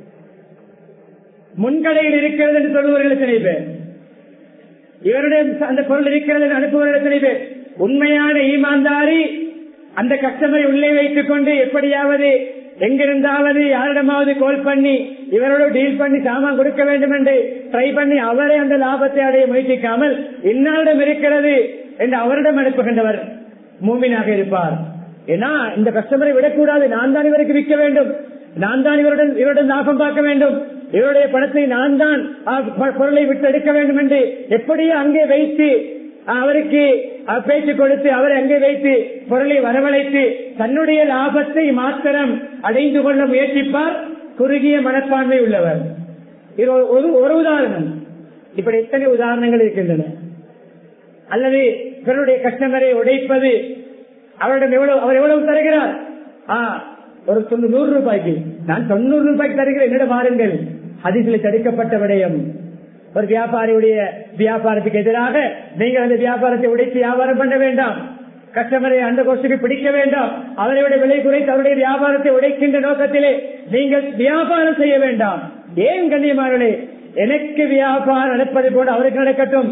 முன்கடையில் இருக்கிறது என்று சொல்லுவர்கள் எத்தனை பேர் இவருடைய அந்த பொருள் இருக்கிறது என்று அனுப்புவர்கள் எத்தனை பேர் உண்மையான ஈமான்தாரி அந்த கஸ்டமரை உள்ளே வைத்துக் கொண்டு எப்படியாவது எங்கிருந்தாவது யாரிடமாவது கோல் பண்ணி இவரோட டீல் பண்ணி சாமான் கொடுக்க வேண்டும் என்று ட்ரை பண்ணி அவரே அந்த லாபத்தை அடைய முயற்சிக்காமல் இன்னாரிடம் இருக்கிறது என்று அவரிடம் அனுப்புகின்றவர் மூமினாக இருப்பார் ஏன்னா இந்த கஸ்டமரை விடக்கூடாது நான் தான் இவருக்கு விற்க வேண்டும் நான் தான் இவருடன் இவருடன் லாபம் பார்க்க வேண்டும் இவருடைய பணத்தை நான் தான் பொருளை விட்டு எடுக்க வேண்டும் என்று எப்படியோ அங்கே வைத்து அவருக்கு பேச்சு கொடுத்து அவரை அங்கே வைத்து பொருளை வரவழைத்து தன்னுடைய லாபத்தை மாத்திரம் அடைந்து கொள்ள முயற்சிப்பார் குறுகிய மனப்பான்மை உள்ளவர் இது ஒரு ஒரு உதாரணம் இப்படி எத்தனை உதாரணங்கள் இருக்கின்றன அல்லது பிறருடைய கஸ்டமரை உடைப்பது அவரிடம் எவ்வளவு அவர் எவ்வளவு தருகிறார் ஆ ஒரு நூறு ரூபாய்க்கு நான் தொண்ணூறு ரூபாய்க்கு தருகிறேன் என்னிடம் வாருங்கள் அதில் தடுக்கப்பட்ட விடயம் ஒரு வியாபாரியுடைய வியாபாரத்துக்கு எதிராக நீங்கள் அந்த வியாபாரத்தை உடைத்து வியாபாரம் பண்ண வேண்டாம் கஸ்டமரை அந்த கோஷ்டுக்கு பிடிக்க வேண்டாம் அவருடைய விலை குறைத்து அவருடைய வியாபாரத்தை உடைக்கின்ற நோக்கத்திலே நீங்கள் வியாபாரம் செய்ய வேண்டாம் ஏன் கண்ணியமானே எனக்கு வியாபாரம் நடப்பது போல அவருக்கு நடக்கட்டும்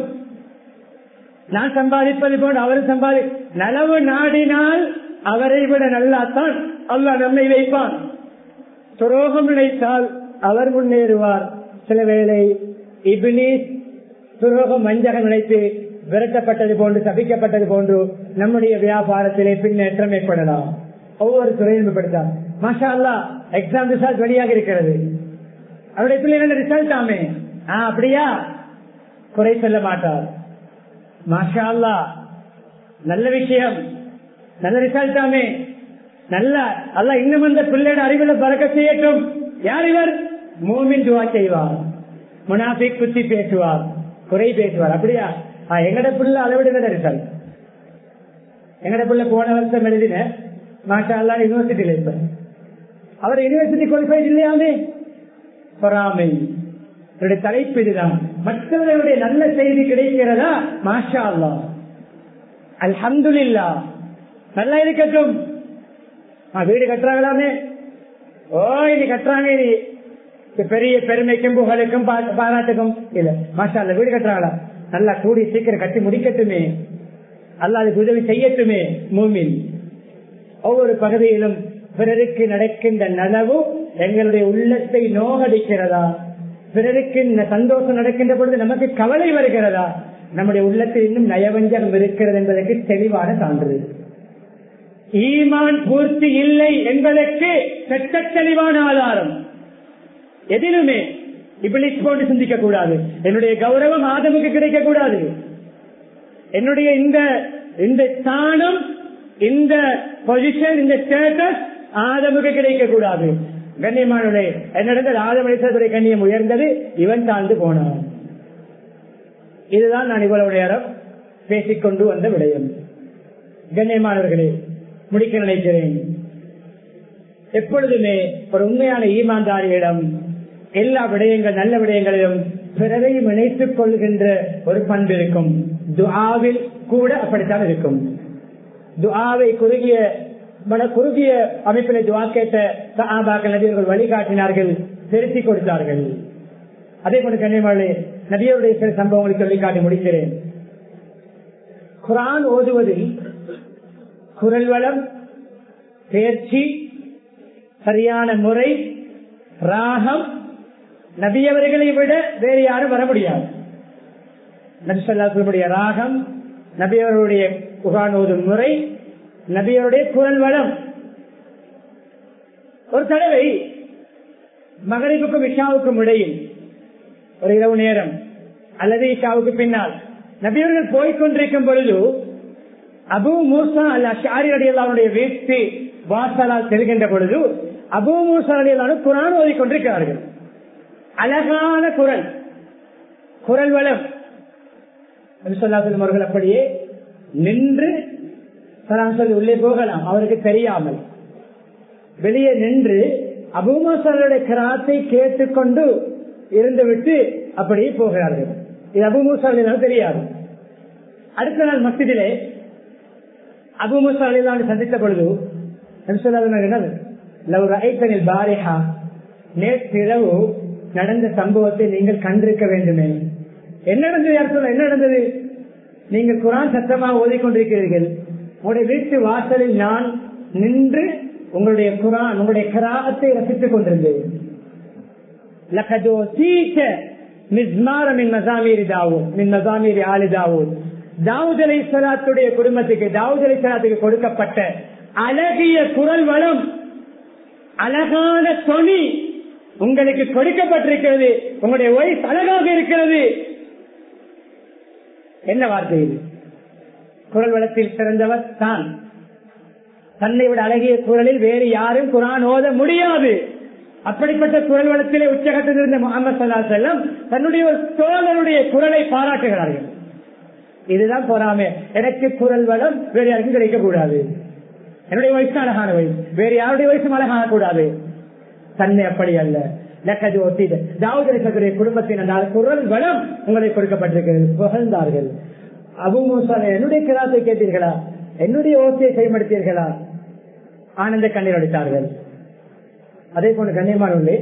நான் சம்பாதிப்பது போல அவர் சம்பாதி நலவு நாடினால் அவரை விட நல்லாத்தான் அல்ல நம்மை வைப்பான் துரோகம் நினைத்தால் அவர் முன்னேறுவார் சில வேளை இபிலிஸ் துரோகம் வஞ்சகம் நினைத்து விரட்டப்பட்டது போன்று சபிக்கப்பட்டது போன்று நம்முடைய வியாபாரத்திலே பின்னேற்றம் ஏற்படலாம் ஒவ்வொரு துறையும் படுத்தார் மாஷா அல்லா எக்ஸாம் ரிசல்ட் வெளியாக இருக்கிறது அவருடைய பிள்ளைகள் ரிசல்ட் ஆமே ஆஹ் அப்படியா குறை சொல்ல மாட்டார் மாஷா அல்லா நல்ல விஷயம் நல்ல ரிசல்ட் ஆமே நல்ல அல்ல இன்னும் அந்த பிள்ளையோட அறிவுல பறக்க செய்யட்டும் யார் இவர் மூமின் துவா செய்வார் முனாஃபிக் குத்தி பேசுவார் குறை பேசுவார் அப்படியா எங்கட பிள்ளை அளவிடுகிற ரிசல்ட் எங்கட பிள்ளை போன வருஷம் எழுதின மாஷா அல்லா யூனிவர்சிட்டியில இருப்பார் அவர் யூனிவர்சிட்டி குவாலிஃபைட் இல்லையாமே பொறாமை என்னுடைய தலைப்பு இதுதான் மற்றவர்களுடைய நல்ல செய்தி கிடைக்கிறதா மாஷா அல்லா அல்ஹம்துல்லா நல்லா இருக்கட்டும் வீடு கட்டுறாங்களாமே ஓ இது கட்டுறாங்க இது பெரிய பெருமைக்கும் புகழுக்கும் பாராட்டுக்கும் இல்ல மாஷா அல்ல வீடு கட்டுறாங்களா நல்லா கூடி சீக்கிரம் கட்டி முடிக்கட்டுமே அல்ல அதுக்கு உதவி செய்யட்டுமே மூமின் ஒவ்வொரு பகுதியிலும் பிறருக்கு நடக்கின்ற நனவு எங்களுடைய உள்ளத்தை நோகடிக்கிறதா பிறருக்கு சந்தோஷம் நடக்கின்ற பொழுது நமக்கு கவலை வருகிறதா நம்முடைய உள்ளத்தில் இன்னும் நயவஞ்சகம் இருக்கிறது என்பதற்கு தெளிவான சான்று ஈமான் பூர்த்தி இல்லை என்பதற்கு சட்ட தெளிவான ஆதாரம் எதிலுமே இபிலிஸ் போன்று சிந்திக்க கூடாது என்னுடைய கௌரவம் ஆதமுக்கு கிடைக்க கூடாது என்னுடைய இந்த இந்த ஸ்தானம் இந்த பொசிஷன் இந்த ஸ்டேட்டஸ் ஆதமுக்கு கிடைக்க கூடாது கண்ணியமானவர்களே என்னிடத்தில் ஆதமனிசத்துடைய கண்ணியம் உயர்ந்தது இவன் தாழ்ந்து போனான் இதுதான் நான் இவ்வளவு நேரம் பேசிக்கொண்டு வந்த விடயம் கண்ணியமானவர்களே முடிக்க நினைக்கிறேன் எப்பொழுதுமே ஒரு உண்மையான ஈமான்தாரியிடம் எல்லா விடயங்கள் நல்ல விடயங்களிலும் பிறரையும் இணைத்துக் கொள்கின்ற ஒரு பண்பு இருக்கும் துஆவில் கூட அப்படித்தான் இருக்கும் துஆவை குறுகிய மன குறுகிய அமைப்பில துவா கேட்ட சஹாபாக்கள் நபியர்கள் வழிகாட்டினார்கள் திருத்தி கொடுத்தார்கள் அதே போல கண்ணியமாளே நபியருடைய சில சம்பவங்களை சொல்லி காட்டி முடிக்கிறேன் குரான் ஓதுவதில் குரல் வளம் தேர்ச்சி சரியான முறை ராகம் நபியவர்களை விட வேறு யாரும் வர முடியாது நபிசல்லாசனுடைய ராகம் நபியவர்களுடைய குரான் ஓதும் முறை நபியருடைய குரல் வளம் ஒரு தடவை மகரிப்புக்கும் இஷாவுக்கும் இடையில் ஒரு இரவு நேரம் அல்லது இஷாவுக்கு பின்னால் நபியவர்கள் போய்கொண்டிருக்கும் பொழுது அபு மூசா அல்ல ஷாரி அடியல்லாவுடைய வீட்டு வாசலால் செல்கின்ற பொழுது அபு மூசா அடியல்லான குரான் ஓதிக்கொண்டிருக்கிறார்கள் அழகான குரல் குரல் வளம் நபிசல்லாசலம் அவர்கள் அப்படியே நின்று சலாம் சொல்லி உள்ளே போகலாம் அவருக்கு தெரியாமல் வெளியே நின்று அபுமூசாலுடைய கிராத்தை கேட்டுக்கொண்டு இருந்துவிட்டு அப்படியே போகிறார்கள் இது அபுமூசாலினால் தெரியாது அடுத்த நாள் மசிதிலே அபுமூசாலிலான சந்தித்த பொழுது ஐத்தனில் பாரிஹா நேற்றிரவு நடந்த சம்பவத்தை நீங்கள் கண்டிருக்க வேண்டுமே என்ன நடந்தது யார் சொல்ல என்ன நடந்தது நீங்கள் குரான் சத்தமாக ஓதிக்கொண்டிருக்கிறீர்கள் உங்களுடைய வீட்டு வாசலில் நான் நின்று உங்களுடைய குரான் உங்களுடைய கிராமத்தை ரசித்துக் கொண்டிருந்தேன் தாவூத் அலை சலாத்துடைய குடும்பத்துக்கு தாவூத் அலை சலாத்துக்கு கொடுக்கப்பட்ட அழகிய குரல் வளம் அழகான தொனி உங்களுக்கு கொடுக்கப்பட்டிருக்கிறது உங்களுடைய வயசு அழகாக இருக்கிறது என்ன வார்த்தை இது குரல் வளத்தில் சிறந்தவர் தான் தன்னை விட அழகிய குரலில் வேறு யாரும் குரான் ஓத முடியாது அப்படிப்பட்ட குரல் வளத்திலே உச்சகத்தில் இருந்த முகமது சல்லா செல்லம் தன்னுடைய ஒரு தோழருடைய குரலை பாராட்டுகிறார்கள் இதுதான் பொறாமை எனக்கு குரல் வளம் வேறு யாருக்கும் கிடைக்க கூடாது என்னுடைய வயசு அழகான வயசு வேறு யாருடைய வயசும் அழகாக கூடாது தன்னை அப்படி அல்ல லக்கது ஒத்திது தாவூதரசருடைய குடும்பத்தின் அந்த குரல் வளம் உங்களுக்கு கொடுக்கப்பட்டிருக்கிறது புகழ்ந்தார்கள் அபு மூசா என்னுடைய கிராத்தை கேட்டீர்களா என்னுடைய ஓசையை செயல்படுத்தீர்களா ஆனந்த கண்ணீர் அடித்தார்கள் அதே போல கண்ணியமானவர்களே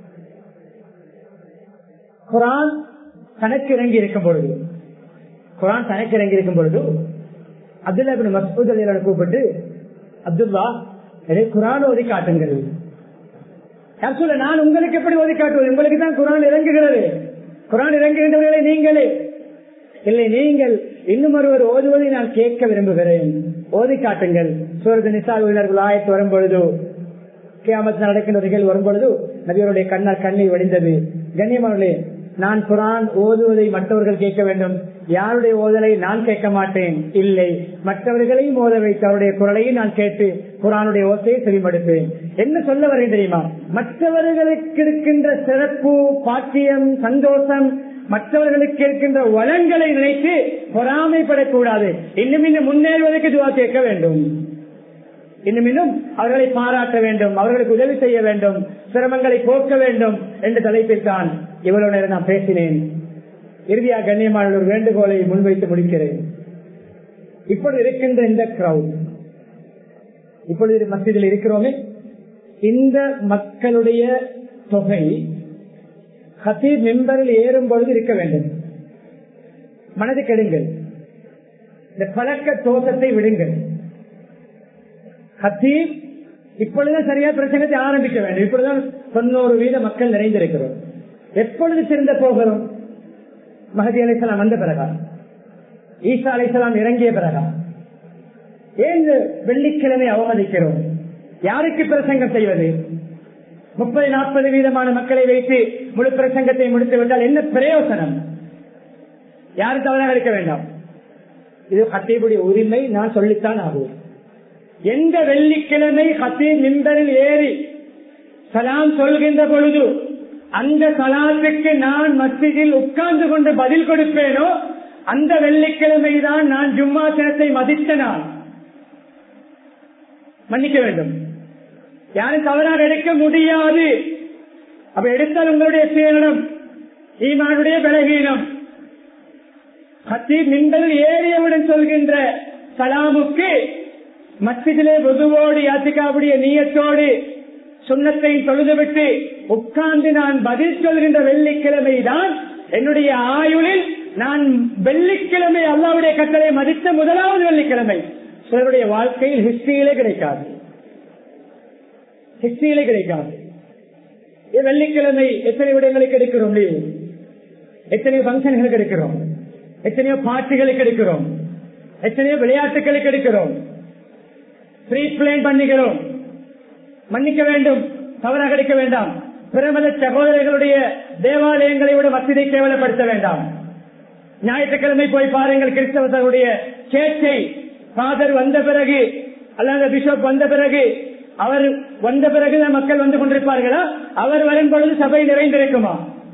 குரான் தனக்கு இறங்கி இருக்கும் பொழுது குரான் தனக்கு இறங்கி இருக்கும் பொழுது அப்துல்லா பின் மசூத் அலியோட கூப்பிட்டு அப்துல்லா இதை குரான் ஓதி காட்டுங்கள் சொல்ல நான் உங்களுக்கு எப்படி ஓதி காட்டுவது உங்களுக்கு தான் குரான் இறங்குகிறது குரான் இறங்குகின்றவர்களை நீங்களே இல்லை நீங்கள் இன்னும் ஒருவர் ஓதுவதை நான் கேட்க விரும்புகிறேன் ஓதி காட்டுங்கள் சூரத் நிசா உயிரினர்கள் ஆயத்து வரும் பொழுது கேமத்து நடக்கின்ற நிகழ்வு வரும் பொழுது நபியருடைய கண்ணால் கண்ணீர் வடிந்தது கண்ணியமானே நான் குரான் ஓதுவதை மற்றவர்கள் கேட்க வேண்டும் யாருடைய ஓதலை நான் கேட்க மாட்டேன் இல்லை மற்றவர்களையும் ஓத வைத்து அவருடைய குரலையும் நான் கேட்டு குரானுடைய ஓசையை செவிமடுப்பேன் என்ன சொல்ல வரேன் தெரியுமா மற்றவர்களுக்கு இருக்கின்ற சிறப்பு பாக்கியம் சந்தோஷம் மற்றவர்களுக்கு இருக்கின்ற வளங்களை நினைத்து பொறாமைப்படக்கூடாது இன்னும் இன்னும் முன்னேறுவதற்கு துவா கேட்க வேண்டும் இன்னும் இன்னும் அவர்களை பாராட்ட வேண்டும் அவர்களுக்கு உதவி செய்ய வேண்டும் சிரமங்களை போக்க வேண்டும் என்ற தலைப்பில் தான் இவ்வளவு நேரம் நான் பேசினேன் இறுதியாக கண்ணியமான ஒரு வேண்டுகோளை முன்வைத்து முடிக்கிறேன் இப்பொழுது இருக்கின்ற இந்த கிரௌட் இப்பொழுது மத்தியில் இருக்கிறோமே இந்த மக்களுடைய தொகை ஹசீப் மெம்பரில் ஏறும் பொழுது இருக்க வேண்டும் மனது கெடுங்கள் இந்த பழக்க தோட்டத்தை விடுங்கள் ஹசீப் இப்பொழுதுதான் சரியா பிரச்சனத்தை ஆரம்பிக்க வேண்டும் இப்பொழுதுதான் தொண்ணூறு வீத மக்கள் நிறைந்திருக்கிறோம் எப்பொழுது திருந்த போகிறோம் மகதி அலைசலாம் வந்த பிறகா ஈசா அலைசலாம் இறங்கிய பிறகா ஏன் வெள்ளிக்கிழமை அவமதிக்கிறோம் யாருக்கு பிரசங்கம் செய்வது முப்பது நாற்பது வீதமான மக்களை வைத்து முழு பிரசங்கத்தை முடித்து விட்டால் என்ன பிரயோசனம் யாரும் தவறாக இருக்க வேண்டாம் இது ஹத்தீபுடைய உரிமை நான் சொல்லித்தான் ஆகும் எந்த வெள்ளிக்கிழமை ஹத்தீப் மின்பரில் ஏறி சலாம் சொல்கின்ற பொழுது அந்த சலாத்துக்கு நான் மத்தியில் உட்கார்ந்து கொண்டு பதில் கொடுப்பேனோ அந்த வெள்ளிக்கிழமை தான் நான் ஜும்மா தினத்தை மதித்த நாள் மன்னிக்க வேண்டும் யாரும் தவறாக எடுக்க முடியாது அப்ப எடுத்தால் உங்களுடைய சீரணம் ஈமானுடைய பலகீனம் ஹத்தீப் மின்பல் ஏறியவுடன் சொல்கின்ற சலாமுக்கு மத்தியிலே பொதுவோடு யாத்திகாவுடைய நீயத்தோடு சுண்ணத்தை தொழுதுவிட்டு உட்கார்ந்து நான் பதில் சொல்கின்ற வெள்ளிக்கிழமை தான் என்னுடைய ஆயுளில் நான் வெள்ளிக்கிழமை அல்லாவுடைய கட்டளை மதித்த முதலாவது வெள்ளிக்கிழமை சிலருடைய வாழ்க்கையில் ஹிஸ்டரியிலே கிடைக்காது ஹிஸ்டியிலே கிடைக்காது இது வெள்ளிக்கிழமை எத்தனை விடயங்களுக்கு எடுக்கிறோம் லீவ் எத்தனையோ பங்கன்களுக்கு எடுக்கிறோம் எத்தனையோ பாட்டுகளுக்கு எடுக்கிறோம் எத்தனையோ விளையாட்டுகளுக்கு எடுக்கிறோம் ப்ரீ பிளேன் பண்ணுகிறோம் மன்னிக்க வேண்டும் தவறாக எடுக்க வேண்டாம் பிரமத சகோதரர்களுடைய தேவாலயங்களை விட வசதியை கேவலப்படுத்த வேண்டாம் ஞாயிற்றுக்கிழமை போய் பாருங்கள் கிறிஸ்தவர்களுடைய சேர்ச்சை ஃபாதர் வந்த பிறகு அல்லது பிஷப் வந்த பிறகு அவர் வந்த பிறகுதான் மக்கள் வந்து கொண்டிருப்பார்களா அவர் வரும் பொழுது சபை நிறைந்திருக்குமா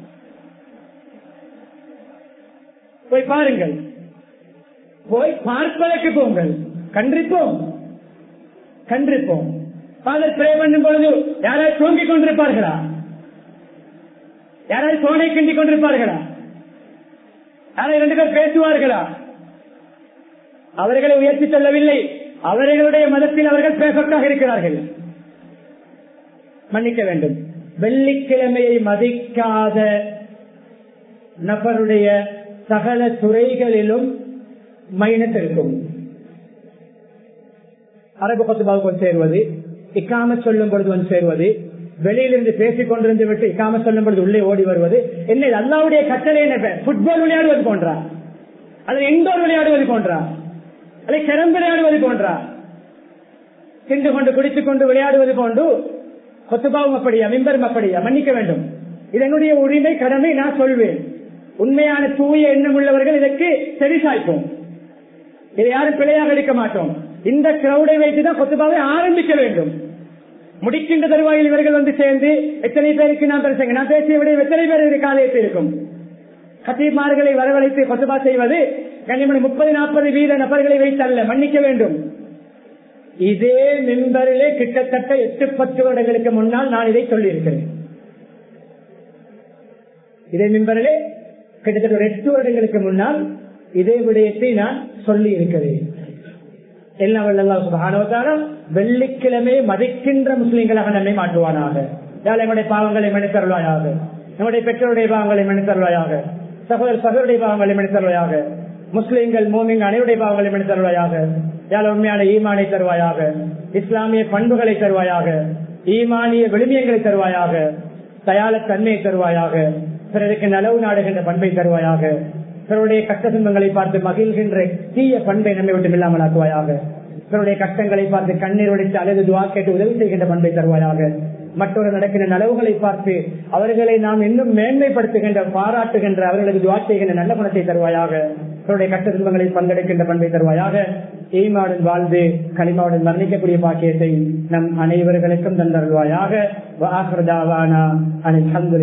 போய் பாருங்கள் போய் பார்ப்பதற்கு போங்கள் கண்டிப்போம் கண்டிப்போம் ஃபாதர் பிரே பண்ணும் பொழுது யாராவது தூங்கிக் கொண்டிருப்பார்களா யாராவது சோனை கிண்டிக் கொண்டிருப்பார்களா யாராவது ரெண்டு பேர் பேசுவார்களா அவர்களை உயர்த்தி செல்லவில்லை அவர்களுடைய மதத்தில் அவர்கள் பேசத்தாக இருக்கிறார்கள் மன்னிக்க வேண்டும் வெள்ளிக்கிழமையை மதிக்காத நபருடைய சகல துறைகளிலும் மைனஸ் இருக்கும் அரபு கொத்துபாவுக்கு வந்து சேருவது இக்காம சொல்லும் பொழுது வந்து சேருவது வெளியிலிருந்து பேசிக் கொண்டிருந்து விட்டு இக்காம சொல்லும் பொழுது உள்ளே ஓடி வருவது என்ன இது அல்லாவுடைய கட்டளை என்ன புட்பால் விளையாடுவது போன்றா அல்லது இண்டோர் விளையாடுவது போன்றா அல்லது கிரம் விளையாடுவது போன்றா தின்று கொண்டு குடித்துக் கொண்டு விளையாடுவது போன்று கொத்துபாவும் அப்படியா மிம்பரும் அப்படியா மன்னிக்க வேண்டும் இது என்னுடைய உரிமை கடமை நான் சொல்வேன் உண்மையான தூய எண்ணம் உள்ளவர்கள் இதற்கு செவிசாய்ப்போம் இதை யாரும் பிழையாக எடுக்க மாட்டோம் இந்த கிரௌடை வைத்துதான் கொத்துபாவை ஆரம்பிக்க வேண்டும் முடிக்கின்ற தருவாயில் இவர்கள் வந்து சேர்ந்து எத்தனை பேருக்கு நான் பேசுங்க நான் பேசிய விட எத்தனை பேர் காலையத்தில் இருக்கும் கத்தீர்மார்களை வரவழைத்து கொத்துபா செய்வது கனிமணி முப்பது நாற்பது வீத நபர்களை வைத்தல்ல மன்னிக்க வேண்டும் இதே மின்பரிலே கிட்டத்தட்ட எட்டு பத்து வருடங்களுக்கு முன்னால் நான் இதை சொல்லியிருக்கிறேன் இதே மின்பரிலே கிட்டத்தட்ட ஒரு எட்டு வருடங்களுக்கு முன்னால் இதே விடயத்தை நான் சொல்லி இருக்கிறேன் எல்லாம் வெள்ளிக்கிழமை மதிக்கின்ற முஸ்லிம்களாக நம்மை மாற்றுவானாக நம்முடைய பாவங்களை மன்னித்தருவாயாக நம்முடைய பெற்றோருடைய பாவங்களை மன்னித்தருவாயாக சகோதர சகோதரிய பாவங்களை மன்னித்தருவாயாக முஸ்லிம்கள் மோமிங் அனைவருடைய பாவங்களை மன்னித்தருவாயாக யாழ் உண்மையான ஈமானை தருவாயாக இஸ்லாமிய பண்புகளை தருவாயாக ஈமானிய விழுமியங்களை தருவாயாக தயால தன்மையை தருவாயாக பிறருக்கு நலவு நாடுகின்ற பண்பை தருவாயாக பிறருடைய கஷ்ட துன்பங்களை பார்த்து மகிழ்கின்ற தீய பண்பை நம்மை விட்டு இல்லாமல் ஆக்குவாயாக பிறருடைய கஷ்டங்களை பார்த்து கண்ணீர் உடைத்து அழுது துவா கேட்டு உதவி செய்கின்ற பண்பை தருவாயாக மற்றொரு நடக்கின்ற நலவுகளை பார்த்து அவர்களை நாம் இன்னும் மேன்மைப்படுத்துகின்ற பாராட்டுகின்ற அவர்களுக்கு துவா செய்கின்ற நல்ல குணத்தை தருவாயாக அவருடைய கஷ்ட துன்பங்களை பங்கெடுக்கின்ற பண்பை தருவாயாக ஈமாவுடன் வாழ்ந்து களிமாவுடன் மரணிக்கக்கூடிய பாக்கியத்தை நம் அனைவர்களுக்கும் தந்தருவாயாக